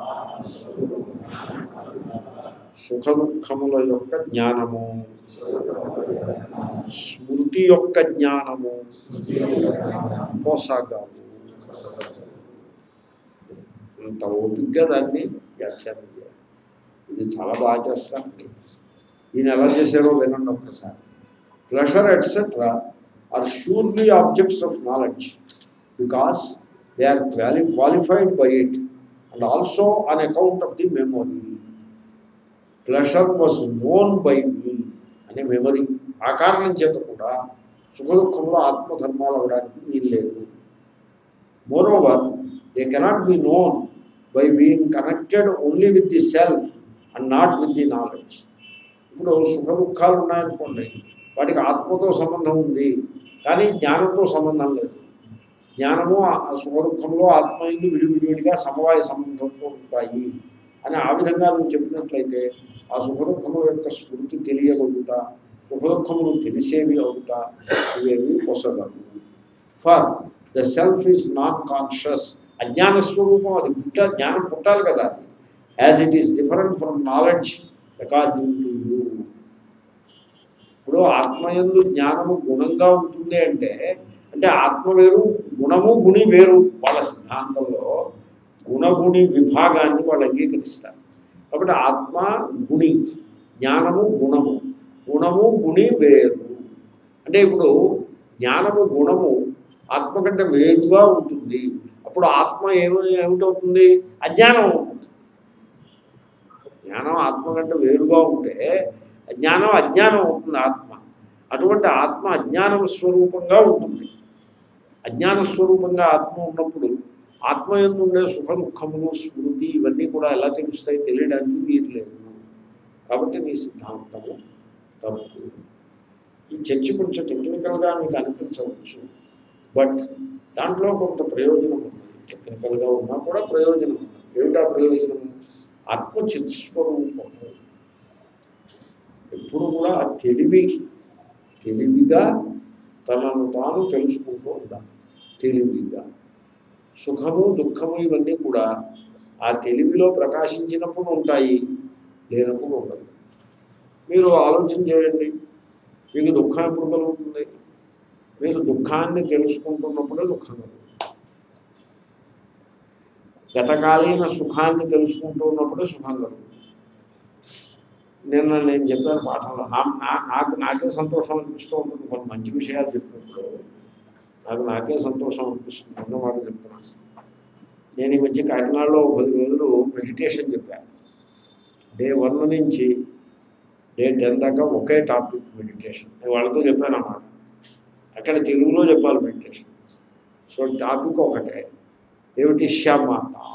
సుఖ దుఃఖముల యొక్క జ్ఞానము స్మృతి యొక్క జ్ఞానము మోసాగాము అంత ఓపిగ్గా దాన్ని వ్యాఖ్యానం చేయాలి ఇది చాలా బాగా చేస్తాను ఈయన ఎలా చేశారో వినండి ఒక్కసారి pleasure etcetera are surely objects of knowledge because they are quali qualified by it and also on account of the memory pleasure was known by me అనే మెమరీ ఆ కారణం చేత కూడా సుఖ దుఃఖంలో ఆత్మధర్మాలు అవడానికి వీలు లేదు moreover they cannot be known by being connected only with the self and not with the knowledge ఇప్పుడు సుఖ దుఃఖాలు ఉన్నాయనుకోండి వాటికి ఆత్మతో సంబంధం ఉంది కానీ జ్ఞానంతో సంబంధం లేదు జ్ఞానము ఆ సుఖ దుఃఖంలో ఆత్మ ఎందు విడివిడివిడిగా సమవాయ సంబంధంతో ఉంటాయి అని ఆ విధంగా నువ్వు చెప్పినట్లయితే ఆ సుఖ దుఃఖముల యొక్క స్మృతి తెలియబడుట సుఖ దుఃఖములు తెలిసేవి అవుట ఇవేవి పొసగదు for the self is non conscious అజ్ఞాన స్వరూపం అది పుట్ట జ్ఞానం పుట్టాలి కదా as it is different from knowledge according to you ఇప్పుడు ఆత్మయందు జ్ఞానము గుణంగా ఉంటుంది అంటే అంటే ఆత్మ వేరు గుణము గుణి వేరు వాళ్ళ సిద్ధాంతంలో గుణగుణి విభాగాన్ని వాళ్ళు అంగీకరిస్తారు కాబట్టి ఆత్మ గుణి జ్ఞానము గుణము గుణము గుణి వేరు అంటే ఇప్పుడు జ్ఞానము గుణము ఆత్మ కంటే వేరుగా ఉంటుంది అప్పుడు ఆత్మ ఏమి ఏమిటవుతుంది అజ్ఞానం అవుతుంది జ్ఞానం ఆత్మ కంటే వేరుగా ఉంటే జ్ఞానం అజ్ఞానం అవుతుంది ఆత్మ అటువంటి ఆత్మ అజ్ఞానం స్వరూపంగా ఉంటుంది అజ్ఞాన స్వరూపంగా ఆత్మ ఉన్నప్పుడు ఆత్మ ఎందు ఉండే సుఖ దుఃఖములు స్మృతి ఇవన్నీ కూడా ఎలా తెలుస్తాయి తెలియడానికి వీలు లేదు కాబట్టి నీ సిద్ధాంతము తప్పు ఈ చర్చ కొంచెం టెక్నికల్గా మీకు అనిపించవచ్చు బట్ దాంట్లో కొంత ప్రయోజనం ఉంది టెక్నికల్గా ఉన్నా కూడా ప్రయోజనం ఉంది ఏమిటా ప్రయోజనం ఆత్మ చిత్స్వరూపము ఎప్పుడు కూడా ఆ తెలివి తెలివిగా తనను తాను తెలుసుకుంటూ ఉండాలి తెలివిగా సుఖము దుఃఖము ఇవన్నీ కూడా ఆ తెలివిలో ప్రకాశించినప్పుడు ఉంటాయి లేనప్పుడు ఉండదు మీరు ఆలోచన చేయండి మీకు దుఃఖం ఎప్పుడు కలుగుతుంది మీరు దుఃఖాన్ని తెలుసుకుంటున్నప్పుడే దుఃఖం కలుగుతుంది గతకాలీన సుఖాన్ని తెలుసుకుంటూ ఉన్నప్పుడే సుఖం కలుగుతుంది నిన్న నేను చెప్పాను పాఠంలో నా నా- నాకు నాకే సంతోషం అనిపిస్తూ ఉంటుంది కొన్ని మంచి విషయాలు చెప్పినప్పుడు నాకు నాకే సంతోషం అనిపిస్తుంది అన్నమాట చెప్తున్నాను నేను ఈ మధ్య కాకినాడలో ఒక పది రోజులు మెడిటేషన్ చెప్పాను డే వన్ నుంచి డే టెన్ దాకా ఒకే టాపిక్ మెడిటేషన్ నేను వాళ్ళతో చెప్పాను అన్నమాట అక్కడ తెలుగులో చెప్పాలి మెడిటేషన్ సో టాపిక్ ఒకటే ఏమిటి శమ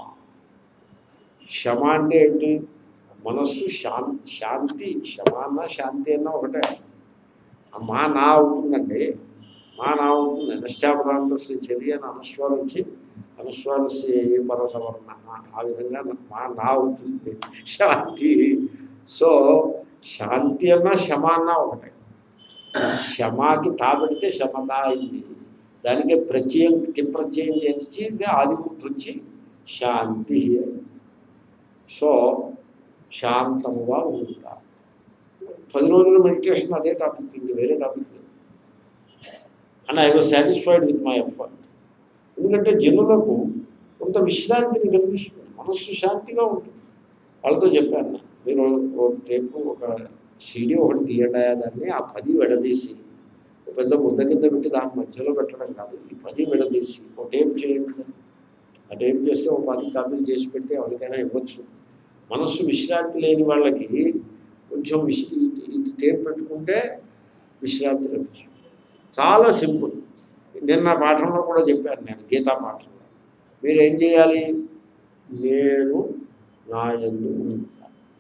శమ అంటే ఏమిటి మనస్సు శాంతి శాంతి శమ అన్న శాంతి అన్న ఒకటే ఆ మా నా అవుతుందండి మా నా అవుతుంది నిశ్చాపదాంతస్య చర్య అని అనుస్వారం వచ్చి అనుస్వారస్య ఏ పరసవర్ణ ఆ విధంగా మా నా అవుతుంది శాంతి సో శాంతి అన్న శమ అన్న ఒకటే శమాకి తాబడితే శమత అయింది దానికే ప్రత్యయం కి ప్రత్యయం చేసి ఆదిముక్తి వచ్చి శాంతి సో శాంతముగా ఉంటా పది రోజుల మెడిటేషన్ అదే టాపిక్ ఇంక వేరే టాపిక్ లేదు and I was satisfied with my effort ఎందుకంటే జనులకు కొంత విశ్రాంతిని కలిగిస్తుంది మనస్సు శాంతిగా ఉంటుంది వాళ్ళతో చెప్పాను నేను. మీరు ఒక టేపు ఒక సీడీ ఒకటి తీయండి దాన్ని ఆ పది విడదీసి ఒక పెద్ద ముద్ద కింద పెట్టి దాని మధ్యలో పెట్టడం కాదు ఈ పది విడదీసి ఒక టేప్ చేయండి ఆ టేప్ చేస్తే ఒక పది కాపీలు చేసి పెట్టి ఎవరికైనా ఇవ్వచ్చు మనస్సు విశ్రాంతి లేని వాళ్ళకి కొంచెం విశ్ ఇది- ఇది టేప్ పెట్టుకుంటే విశ్రాంతి లభిస్తుంది చాలా సింపుల్ నిన్న పాఠంలో కూడా చెప్పాను నేను గీతా పాఠంలో మీరు ఏం చేయాలి నేను నా ఎందు ఉంటా.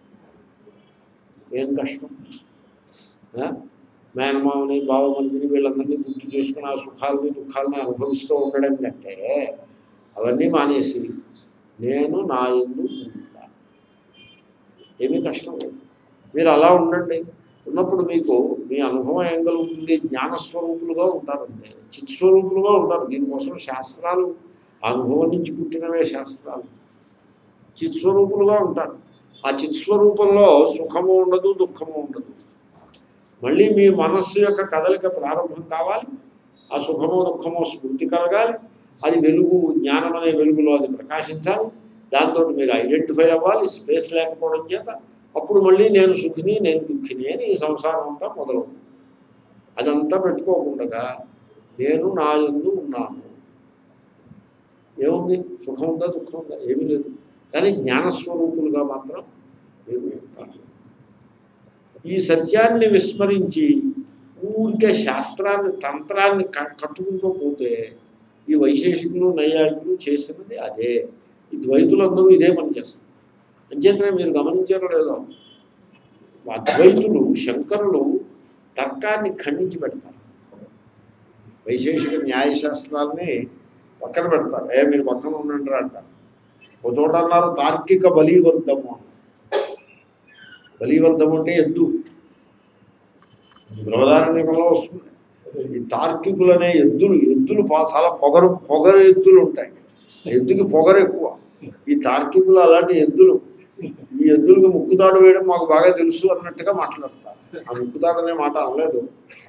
ఏం కష్టం ఆ? మేనమామని బావమనిని వీళ్ళందరినీ గుర్తు చేసుకుని ఆ సుఖాలని దుఃఖాలని అనుభవిస్తూ ఉండడం కంటే అవన్నీ మానేసి నేను నా ఎందు ఉంటా. ఏమీ కష్టం లేదు మీరు అలా ఉండండి ఉన్నప్పుడు మీకు మీ అనుభవం ఏం కలుగుతుంది జ్ఞానస్వరూపులుగా ఉంటారంటే చిత్స్వరూపులుగా ఉంటారు దీనికోసం శాస్త్రాలు ఆ అనుభవం నుంచి పుట్టినవే శాస్త్రాలు చిత్స్వరూపులుగా ఉంటారు ఆ చిత్స్వరూపంలో సుఖము ఉండదు దుఃఖము ఉండదు మళ్ళీ మీ మనస్సు యొక్క కదలిక ప్రారంభం కావాలి ఆ సుఖమో దుఃఖమో స్మృతి కలగాలి అది వెలుగు జ్ఞానం అనే వెలుగులో అది ప్రకాశించాలి దాంతో మీరు ఐడెంటిఫై అవ్వాలి స్పేస్ లేకపోవడం చేత అప్పుడు మళ్ళీ నేను సుఖిని నేను దుఃఖిని అని ఈ సంసారం అంతా మొదలవుతుంది అదంతా పెట్టుకోకుండా నేను నా ఎందు ఉన్నాను ఏముంది సుఖం ఉందా దుఃఖం ఉందా ఏమీ లేదు కానీ జ్ఞానస్వరూపులుగా మాత్రం మీరు ఉంటారు ఈ సత్యాన్ని విస్మరించి ఊరికే శాస్త్రాన్ని తంత్రాన్ని క- కట్టుకుంటూ పోతే ఈ వైశేషికులు నైయాయికులు చేసినది అదే ఈ ద్వైతులందరూ ఇదే పని చేస్తారు అంచేతనే మీరు గమనించారో లేదో అద్వైతులు శంకరులు తర్కాన్ని ఖండించి పెడతారు వైశేషిక న్యాయశాస్త్రాల్ని పక్కన పెడతారు ఏ మీరు పక్కన ఉండండి రా అంటారు ఒక చోట అన్నారు తార్కిక బలీవర్ధము అని. బలీవర్ధం అంటే ఎద్దు బృహదారణ్యకంలో వస్తుంది ఈ తార్కికులు అనే ఎద్దులు ఎద్దులు పా- చాలా పొగరు పొగరు ఎద్దులు ఉంటాయి ఎద్దుకి పొగరు ఎక్కువ ఈ తార్కికులు అలాంటి ఎద్దులు ఈ ఎద్దులకు ముక్కుతాడు వేయడం మాకు బాగా తెలుసు అన్నట్టుగా మాట్లాడతారు ఆ ముక్కుతాడు అనే మాట అనలేదు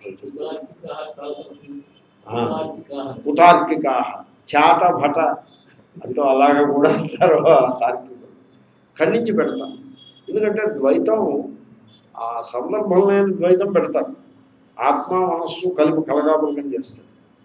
ఆ. కుతార్కిక చాట భట అంటూ అలాగా కూడా అంటారు ఆ తార్కికులు ఖండించి పెడతారు ఎందుకంటే ద్వైతం ఆ సందర్భం లేని ద్వైతం పెడతారు ఆత్మ మనస్సు కలిపి కలగాపులకం చేస్తారు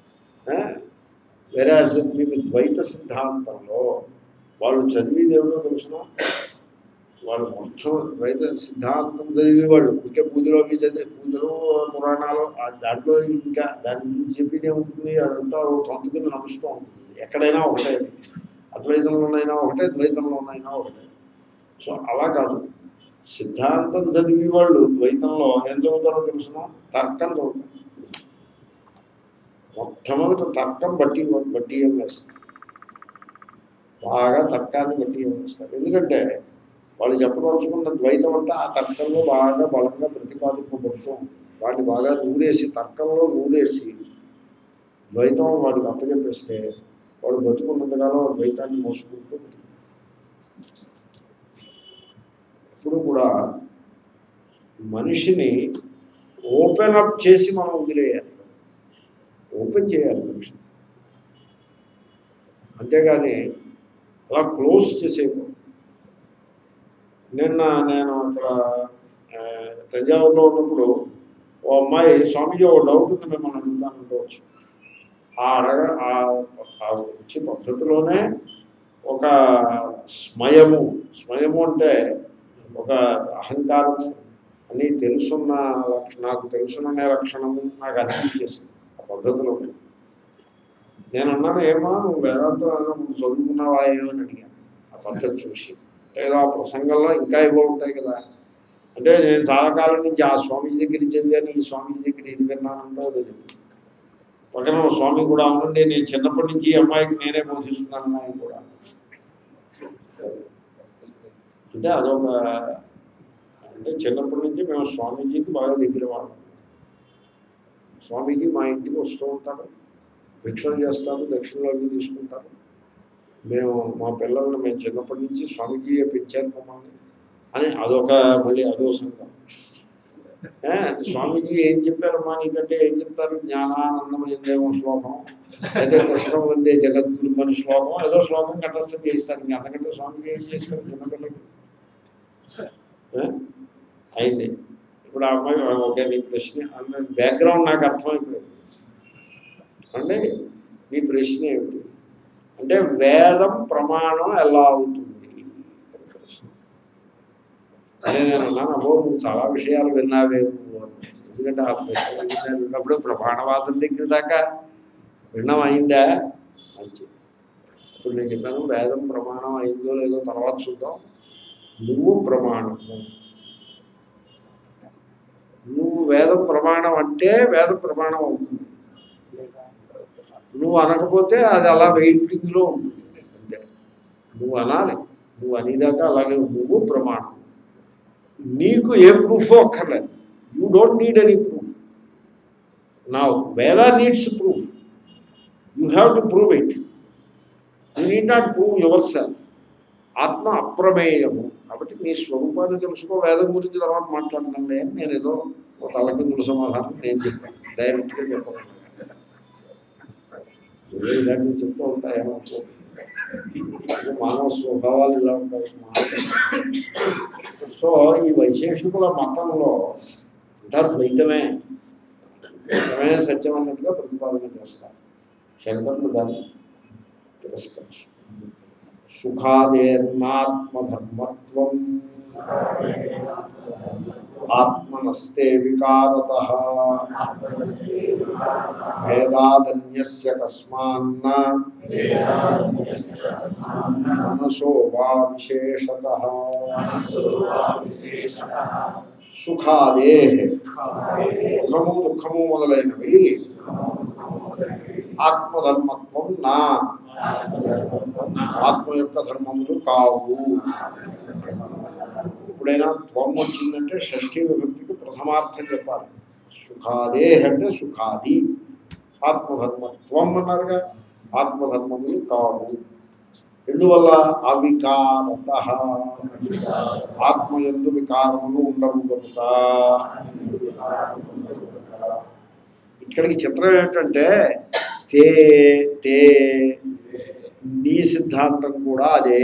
వేరే మీకు ద్వైత సిద్ధాంతంలో వాళ్ళు చదివేది ఏమిటో తెలుసిన వాళ్ళు మొత్తం ద్వైత సిద్ధాంతం చదివే వాళ్ళు ఇంకే పూజలో అవి చదివే పూజలు పురాణాలు ఆ దాంట్లో ఇంకా దాని గురించి చెప్పేది ఏముంటుంది అదంతా తొంత కింద నడుస్తూ ఉంటుంది ఎక్కడైనా ఒకటే అది. అద్వైతంలోనైనా ఒకటే ద్వైతంలోనైనా ఒకటే సో అలా కాదు సిద్ధాంతం చదివి వాళ్ళు ద్వైతంలో ఏం చదువుతారో తెలుసిన తర్కం చదువుతారు మొట్టమొదట తర్కం బట్టి బట్టి ఏం వేస్తారు బాగా తర్కాన్ని బట్టి ఏం వేస్తారు ఎందుకంటే వాళ్ళు చెప్పదలుచుకున్న ద్వైతం అంతా ఆ తర్కంలో బాగా బలంగా ప్రతిపాదింపబడుతూ ఉంటుంది. వాటిని బాగా నూరేసి తర్కంలో నూరేసి ద్వైతం వాడికి అప్పచెప్పేస్తే వాడు బతుకున్నంతకాలం వాడు ద్వైతాన్ని మోసుకుంటూ బతుకుతాడు. ఎప్పుడు కూడా మనిషిని ఓపెన్ అప్ చేసి మనం వదిలేయాలి ఓపెన్ చేయాలి మనిషిని అంతేగాని అలా క్లోజ్ చేసేయకూడదు నిన్న నేను అక్కడ ఆ, తంజావూరులో ఉన్నప్పుడు ఓ అమ్మాయి స్వామిజీ ఓ డౌట్ ఉంది మిమ్మల్ని అడుగుతానంటూ వచ్చి ఆ అడగ ఆ- ఆ వచ్చే పద్ధతిలోనే ఒక స్మయము స్మయము అంటే ఒక అహంకారము అని తెలుసున్న లక్ష- నాకు తెలుసున్న లక్షణము నాకు అనిపించేసింది ఆ పద్ధతిలోనే నేను అన్నాను ఏమా నువ్వు వేదాంతం ఏమన్నా ముందు చదువుకున్నావా ఏమో అని అడిగాను ఆ పద్ధతి చూసి ఏదో ఆ ప్రసంగంలో ఇంకా ఏవో ఉంటాయి కదా అంటే నేను చాలా కాలం నుంచి ఆ స్వామీజీ దగ్గర చదివాను ఈ స్వామీజీ దగ్గర ఇది విన్నానంటే అదే చెప్పి పక్కన ఓ స్వామి కూడా ఉండండి నేను చిన్నప్పటి నుంచి ఈ అమ్మాయికి నేనే బోధిస్తున్నాను ఆయన కూడా అంటే అదొక అంటే చిన్నప్పటి నుంచి మేము స్వామీజీకి బాగా దగ్గర వాళ్ళం స్వామీజీ మా ఇంటికి వస్తూ ఉంటారు భిక్షణ చేస్తారు దక్షిణలు అవి తీసుకుంటారు మేము మా పిల్లల్ని మేము చిన్నప్పటి నుంచి స్వామీజీ పెంచారు మమ్మల్ని అని అదొక మళ్ళీ అదో సంఘం ఏ, స్వామీజీ ఏం చెప్పారమ్మా నీకంటే ఏం చెప్తారు జ్ఞానానందమయందేమో శ్లోకం అయితే కృష్ణ వందే జగద్గురు అని శ్లోకం ఏదో శ్లోకం కంఠస్థం చేస్తారు ఇంకా అంతకంటే స్వామిజీ ఏం చేస్తారు చిన్నపిల్లకి ఏ? అయింది ఇప్పుడు ఆ అమ్మాయి ఓకే నీ ప్రశ్న బ్యాక్గ్రౌండ్ నాకు అర్థమైపోయింది అంటే మీ ప్రశ్న ఏమిటి అంటే వేదం ప్రమాణం ఎలా అవుతుంది అని ప్రశ్న అదే నేను అన్నాను అబ్బో నువ్వు చాలా విషయాలు విన్నావే నువ్వు అన్నాను. ఎందుకంటే ఆ ప్రశ్న నేను విన్నప్పుడు ప్రమాణవాదం దగ్గర దాకా విన్నాం అయిందా మంచి ఇప్పుడు నేను చెప్పాను వేదం ప్రమాణం అయిందో లేదో తర్వాత చూద్దాం నువ్వు ప్రమాణము నువ్వు వేదం ప్రమాణం అంటే వేద ప్రమాణం అవుతుంది నువ్వు అనకపోతే అది అలా వెయిటింగ్లో ఉంటుంది అంతే నువ్వు అనాలి నువ్వు అనేదాకా అలాగే నువ్వు ప్రమాణం నీకు ఏ ప్రూఫ్ అక్కర్లేదు you don't need any proof నా వేద needs proof you have to prove it you need not prove yourself ఆత్మ అప్రమేయము కాబట్టి మీ స్వరూపాన్ని తెలుసుకో వేదం గురించి తర్వాత మాట్లాడుతుండే అని నేను ఏదో ఒక తలకిందుల సమాధానం నేను చెప్పాను డైరెక్ట్గా చెప్పాను ఏదో ఇలాంటివి చెప్తూ ఉంటాయి ఏమనుకో మానవ స్వభావాలు ఇలా ఉంటాయి సో ఈ వైశేషికుల మతంలో అంతా ద్వైతమే ద్వైతమే సత్యం అన్నట్టుగా ప్రతిపాదన చేస్తారు శంకరులు దాన్ని తిరస్కరించారు సుఖాదేర్నాత్మధర్మత్వం ఆత్మనస్తే వికారత భేదాదన్యస్య కస్మాన్న మనసో వా విశేషత సుఖాదే సుఖము దుఃఖము మొదలైనవి ఆత్మధర్మత్వం నా ఆత్మ యొక్క ధర్మములు కావు ఎప్పుడైనా త్వం వచ్చిందంటే షష్ఠీ విభక్తికి ప్రథమార్థం చెప్పాలి సుఖాదే అంటే సుఖాది ఆత్మధర్మత్వం అన్నారుగా ఆత్మధర్మములు కావు ఎందువల్ల అవికారత ఆత్మ ఎందు వికారములు ఉండవు కనుక ఇక్కడికి చిత్రం ఏంటంటే తే తే నీ సిద్ధాంతం కూడా అదే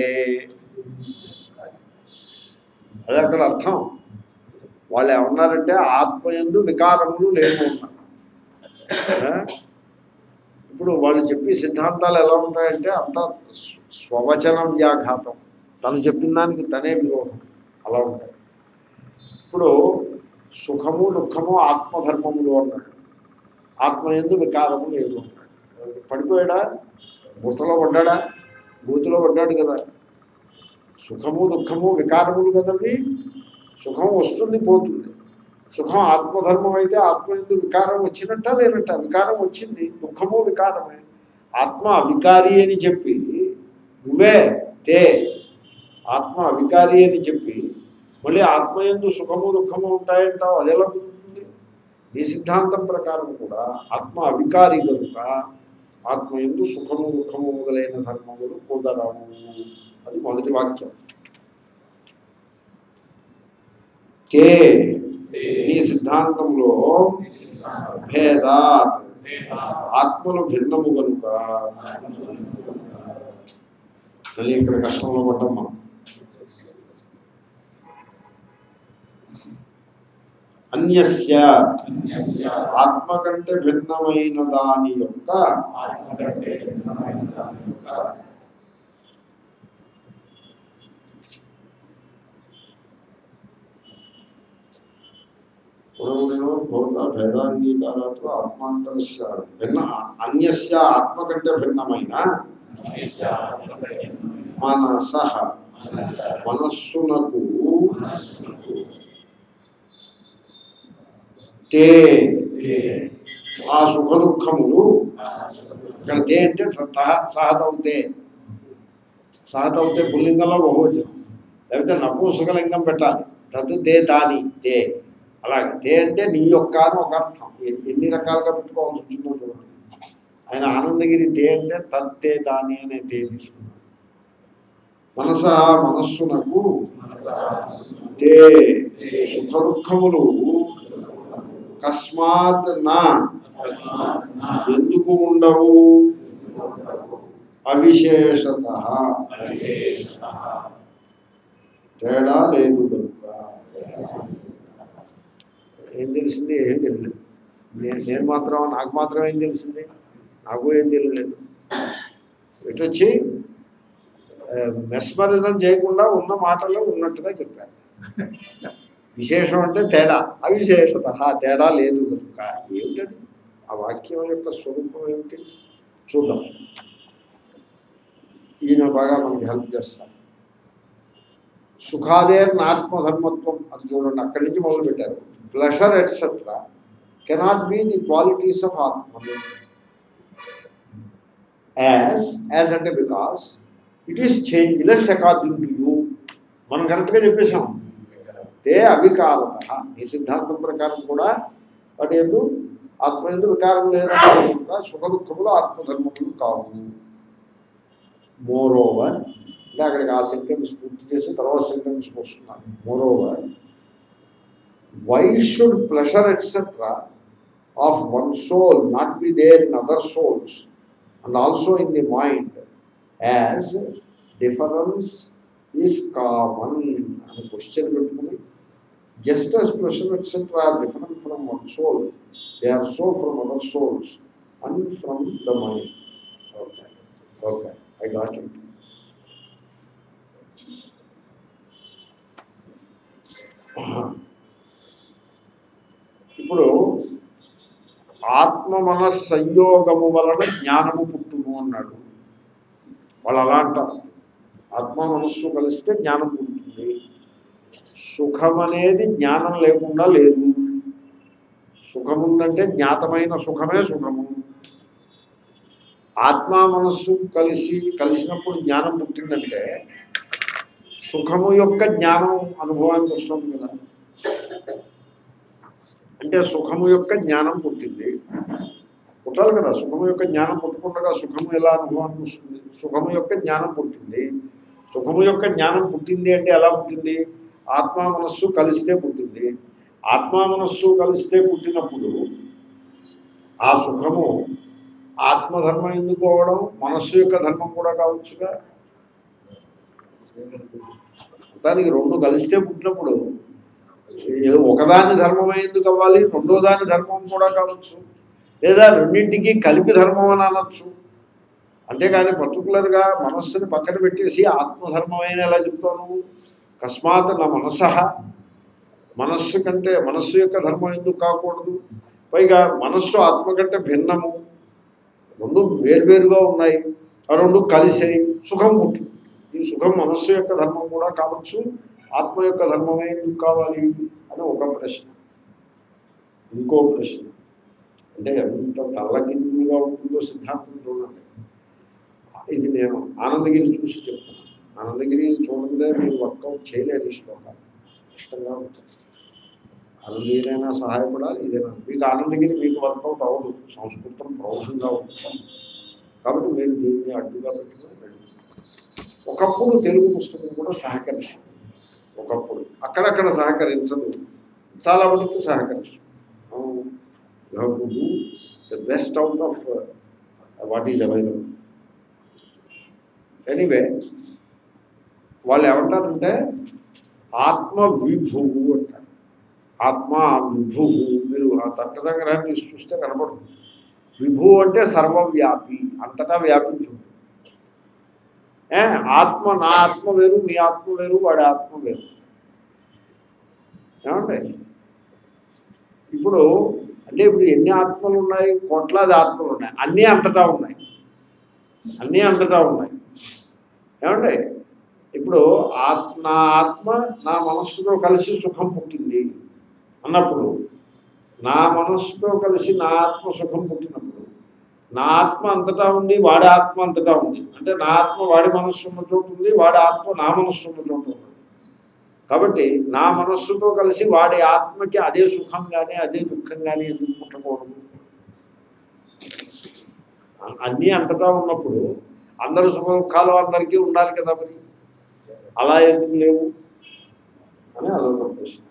అదే అక్కడ అర్థం వాళ్ళు ఏమన్నారంటే ఆత్మ ఎందు వికారములు లేవు అన్నారు ఆ? ఇప్పుడు వాళ్ళు చెప్పే సిద్ధాంతాలు ఎలా ఉంటాయంటే అంత స్వ- స్వవచనం వ్యాఘాతం తను చెప్పిన దానికి తనే విరోధం అలా ఉంటాయి ఇప్పుడు సుఖము దుఃఖము ఆత్మధర్మములు అన్నాడు ఆత్మ ఎందు వికారము లేదు అన్నాడు పడిపోయాడా బుట్టలో పడ్డాడా బూతులో పడ్డాడు కదా సుఖము దుఃఖము వికారములు కదండి సుఖం వస్తుంది పోతుంది సుఖం ఆత్మధర్మం అయితే ఆత్మ ఎందు వికారం వచ్చినట్ట లేనట్ట వికారం వచ్చింది దుఃఖము వికారమే ఆత్మ అవికారి అని చెప్పి నువ్వే తే ఆత్మ అవికారి అని చెప్పి మళ్ళీ ఆత్మ ఎందు సుఖము దుఃఖము ఉంటాయంటావు అది ఎలా కుదురుతుంది నీ సిద్ధాంతం ప్రకారం కూడా ఆత్మ అవికారి కనుక ఆత్మ ఎందు సుఖము దుఃఖము మొదలైన ధర్మములు కుదరవు అది మొదటి వాక్యం కే నీ సిద్ధాంతంలో భేదాత్ ఆత్మలు భిన్నము కనుక మళ్ళీ ఇక్కడ కష్టంలో పడ్డాం మనం అన్యస్య ఆత్మ కంటే భిన్నమైన దాని యొక్క పూర్వమేవ భవత భేదాంగీకారాతో ఆత్మాంతరస్య భిన్న అన్యస్య ఆత్మ కంటే భిన్నమైన మనస మనస్సునకు తే ఆ సుఖ దుఃఖములు ఇక్కడ తే అంటే సహతవుతే సహతవుతే పుల్లింగంలో బహువచనం లేకపోతే నపుంసకలింగం పెట్టాలి తదు తే దాని తే అలాగే తే అంటే నీ యొక్క అని ఒక అర్థం ఎన్ని- ఎన్ని రకాలుగా పెట్టుకోవాల్సి ఉంటుందో చూడండి ఆయన ఆనందగిరి తే అంటే తత్తే దాని అనే తే తీసుకున్నాడు మనస మనస్సునకు తే సుఖ దుఃఖములు కస్మాత్ నా ఎందుకు ఉండవు అవిశేషత తేడా లేదు కనుక ఏం తెలిసింది ఏం తెలియలేదు నేను నేను మాత్రం నాకు మాత్రం ఏం తెలిసింది నాకు ఏం తెలియలేదు ఇటు వచ్చి మెస్మరిజం చేయకుండా ఉన్న మాటల్లో ఉన్నట్టుగా చెప్పారు విశేషం అంటే తేడా అవిశేషత తేడా లేదు కనుక ఏమిటది ఆ వాక్యం యొక్క స్వరూపం ఏమిటి చూద్దాం ఈయన బాగా మనకి హెల్ప్ చేస్తారు సుఖాదేర్ ఆత్మధర్మత్వం అది చూడండి అక్కడి నుంచి మొదలు పెట్టారు pleasure etcetera cannot be the qualities of atma as as అంటే because it is changeless according to you మనం కరెక్ట్గా చెప్పేశాం తే అవికారత ఈ సిద్ధాంతం ప్రకారం కూడా వాటి ఎందు ఆత్మ ఎందు వికారం లేదనుకుంటా సుఖ దుఃఖములు ఆత్మధర్మములు కావు మోర్ ఓవర్ అంటే అక్కడికి ఆ సెంటెన్స్ పూర్తి చేసి తర్వాత సెంటెన్స్కి వస్తున్నాను moreover why should pleasure etcetera of one soul not be there in other souls and also in the mind as difference is common అని క్వశ్చన్ పెట్టుకుని just as pleasure, etc., are different from one soul, they are so from other souls and from the mind. Okay, okay, I got it. ఇప్పుడు ఆత్మ మన సంయోగము వలన జ్ఞానము పుట్టును అన్నాడు వాళ్ళు అలా అంటారు ఆత్మ మనస్సు కలిస్తే జ్ఞానం పుట్టుతుంది సుఖం అనేది జ్ఞానం లేకుండా లేదు సుఖం ఉందంటే జ్ఞాతమైన సుఖమే సుఖము ఆత్మ మనస్సు కలిసి కలిసినప్పుడు జ్ఞానం పుట్టిందంటే సుఖము యొక్క జ్ఞానం అనుభవానికి వస్తుంది కదా అంటే సుఖము యొక్క జ్ఞానం పుట్టింది పుట్టాలి కదా సుఖము యొక్క జ్ఞానం పుట్టకుండా సుఖము ఎలా అనుభవానికి వస్తుంది సుఖము యొక్క జ్ఞానం పుట్టింది సుఖము యొక్క జ్ఞానం పుట్టింది అంటే ఎలా పుట్టింది ఆత్మ మనస్సు కలిస్తే పుట్టింది ఆత్మ మనస్సు కలిస్తే పుట్టినప్పుడు ఆ సుఖము ఆత్మధర్మం ఎందుకు అవడం మనస్సు యొక్క ధర్మం కూడా కావచ్చుగా దానికి రెండు కలిస్తే పుట్టినప్పుడు ఏ ఒకదాని ధర్మం ఎందుకు అవ్వాలి రెండో దాని ధర్మం కూడా కావచ్చు లేదా రెండింటికి కలిపి ధర్మం అని అనొచ్చు అంతేగాని పర్టికులర్గా మనస్సుని పక్కన పెట్టేసి ఆత్మధర్మమైన ఎలా చెప్తావు కస్మాత్ నా మనస మనస్సు కంటే మనస్సు యొక్క ధర్మం ఎందుకు కాకూడదు పైగా మనస్సు ఆత్మ కంటే భిన్నము రెండు వేర్వేరుగా ఉన్నాయి ఆ రెండు కలిసాయి సుఖం పుట్టింది ఈ సుఖం మనస్సు యొక్క ధర్మం కూడా కావచ్చు ఆత్మ యొక్క ధర్మమే ఎందుకు కావాలి అని ఒక ప్రశ్న ఇంకో ప్రశ్న అంటే ఎంత తల్లకిందులుగా ఉంటుందో సిద్ధాంతం చూడండి ఇది నేను ఆనందగిరి చూసి చెప్తున్నాను ఆనందగిరి చూడందే మీరు వర్కౌట్ చేయలేరు ఈ శ్లోకాలు ఇష్టంగా ఉంటుంది ఆనందగిరైనా సహాయపడాలి ఇదేనా మీకు ఆనందగిరి మీకు వర్కౌట్ అవ్వదు సంస్కృతం ప్రౌఢంగా ఉంటుంది కాబట్టి మీరు దీన్ని అడ్డుగా పెట్టుకుని వెళ్ళండి ఒకప్పుడు తెలుగు పుస్తకం కూడా సహకరిస్తుంది ఒకప్పుడు అక్కడక్కడ సహకరించదు చాలా మటుకు సహకరిస్తుంది you have to do the best out of what is available anyway వాళ్ళు ఏమంటారంటే ఆత్మ విభువు అంటారు ఆత్మ విభువు మీరు ఆ తర్క సంగ్రహం తీసి చూస్తే కనపడుతుంది విభువు అంటే సర్వవ్యాపి అంతటా వ్యాపించి ఉంటుంది ఏ ఆత్మ నా ఆత్మ వేరు మీ ఆత్మ వేరు వాడి ఆత్మ వేరు ఏమండి ఇప్పుడు అంటే ఇప్పుడు ఎన్ని ఆత్మలు ఉన్నాయి కోట్లాది ఆత్మలు ఉన్నాయి అన్నీ అంతటా ఉన్నాయి అన్నీ అంతటా ఉన్నాయి ఏమండి ఇప్పుడు ఆత్మ నా ఆత్మ నా మనస్సుతో కలిసి సుఖం పుట్టింది అన్నప్పుడు నా మనస్సుతో కలిసి నా ఆత్మ సుఖం పుట్టినప్పుడు నా ఆత్మ అంతటా ఉంది వాడి ఆత్మ అంతటా ఉంది అంటే నా ఆత్మ వాడి మనస్సు ఉన్న చోటు ఉంది వాడి ఆత్మ నా మనస్సు ఉన్న చోటు ఉంది కాబట్టి నా మనస్సుతో కలిసి వాడి ఆత్మకి అదే సుఖం కానీ అదే దుఃఖం కానీ ఎందుకు పుట్టకూడదు అ- అన్నీ అంతటా ఉన్నప్పుడు అందరు సుఖ దుఃఖాలు అందరికీ ఉండాలి కదా మరి అలా ఎందుకు లేవు అని అదొక ప్రశ్న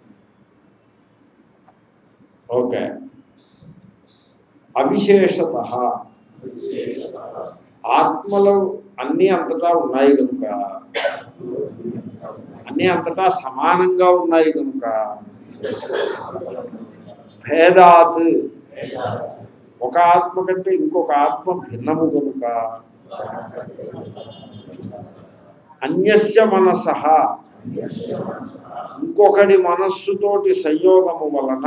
ఓకే అవిశేషత ఆత్మలు అన్నీ అంతటా ఉన్నాయి కనుక అన్నీ అంతటా సమానంగా ఉన్నాయి కనుక భేదాత్ ఒక ఆత్మ కంటే ఇంకొక ఆత్మ భిన్నము కనుక అన్యస్య మనస ఇంకొకటి మనస్సుతోటి సంయోగము వలన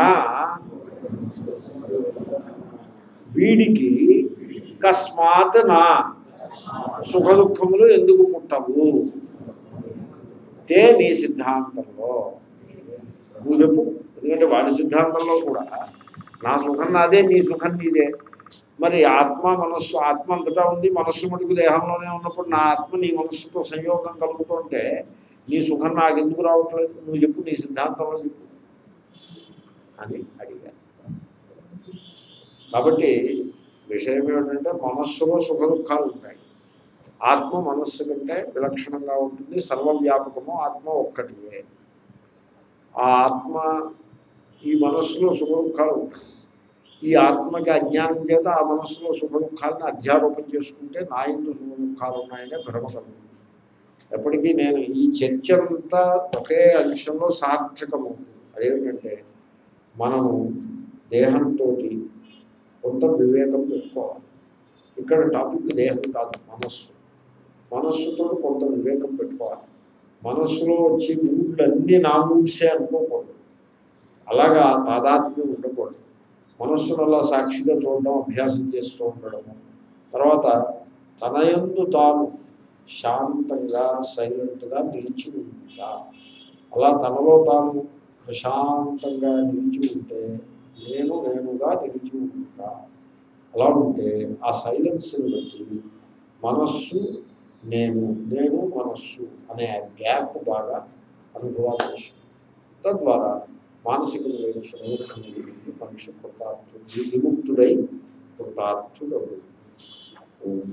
వీడికి అకస్మాత్ నా సుఖ దుఃఖములు ఎందుకు పుట్టవు తే నీ సిద్ధాంతంలో నువ్వు చెప్పు ఎందుకంటే వాడి సిద్ధాంతంలో కూడా నా సుఖం నాదే నీ సుఖం నీదే మరి ఆత్మ మనస్సు ఆత్మ అంతటా ఉంది మనస్సు మటుకు దేహంలోనే ఉన్నప్పుడు నా ఆత్మ నీ మనస్సుతో సంయోగం కలుగుతుంటే నీ సుఖం నాకు ఎందుకు రావట్లేదు నువ్వు చెప్పు నీ సిద్ధాంతంలో చెప్పు అని అడిగాను కాబట్టి విషయం ఏమిటంటే మనస్సులో సుఖ దుఃఖాలు ఉంటాయి ఆత్మ మనస్సు కంటే విలక్షణంగా ఉంటుంది సర్వవ్యాపకము ఆత్మ ఒక్కటివే ఆ ఆత్మ ఈ మనస్సులో సుఖ దుఃఖాలు ఉంటాయి ఈ ఆత్మకి అజ్ఞానం చేత ఆ మనస్సులో సుఖ దుఃఖాలను అధ్యారోపణ చేసుకుంటే నా ఇందు సుఖ దుఃఖాలు ఉన్నాయనే భ్రమ కలుగుతుంది ఎప్పటికీ నేను ఈ చర్చ అంతా ఒకే అంశంలో సార్థకమవుతుంది అదేమిటంటే మనము దేహంతో కొంత వివేకం పెట్టుకోవాలి ఇక్కడ టాపిక్ దేహం కాదు మనస్సు మనస్సుతో కొంత వివేకం పెట్టుకోవాలి మనస్సులో వచ్చే మూడ్లన్నీ నా మూడ్సే అనుకోకూడదు అలాగా తాదాత్మ్యం ఉండకూడదు మనస్సును అలా సాక్షిగా చూడడం అభ్యాసం చేస్తూ ఉండడము తర్వాత తన యందు తాను శాంతంగా సైలెంట్గా నిలిచి ఉంటా అలా తనలో తాను ప్రశాంతంగా నిలిచి ఉంటే నేను నేనుగా నిలిచి ఉంటా అలా ఉంటే ఆ సైలెన్స్ని బట్టి మనస్సు నేను నేను మనస్సు అనే గ్యాప్ బాగా అనుభవాలు వస్తుంది తద్వారా మానసికమైన సుఖదుఖం గురించి మనిషి కృతార్థుడు విముక్తుడై కృతార్థుడు ఓం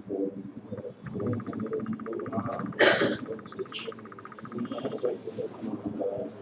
ఓం ఓం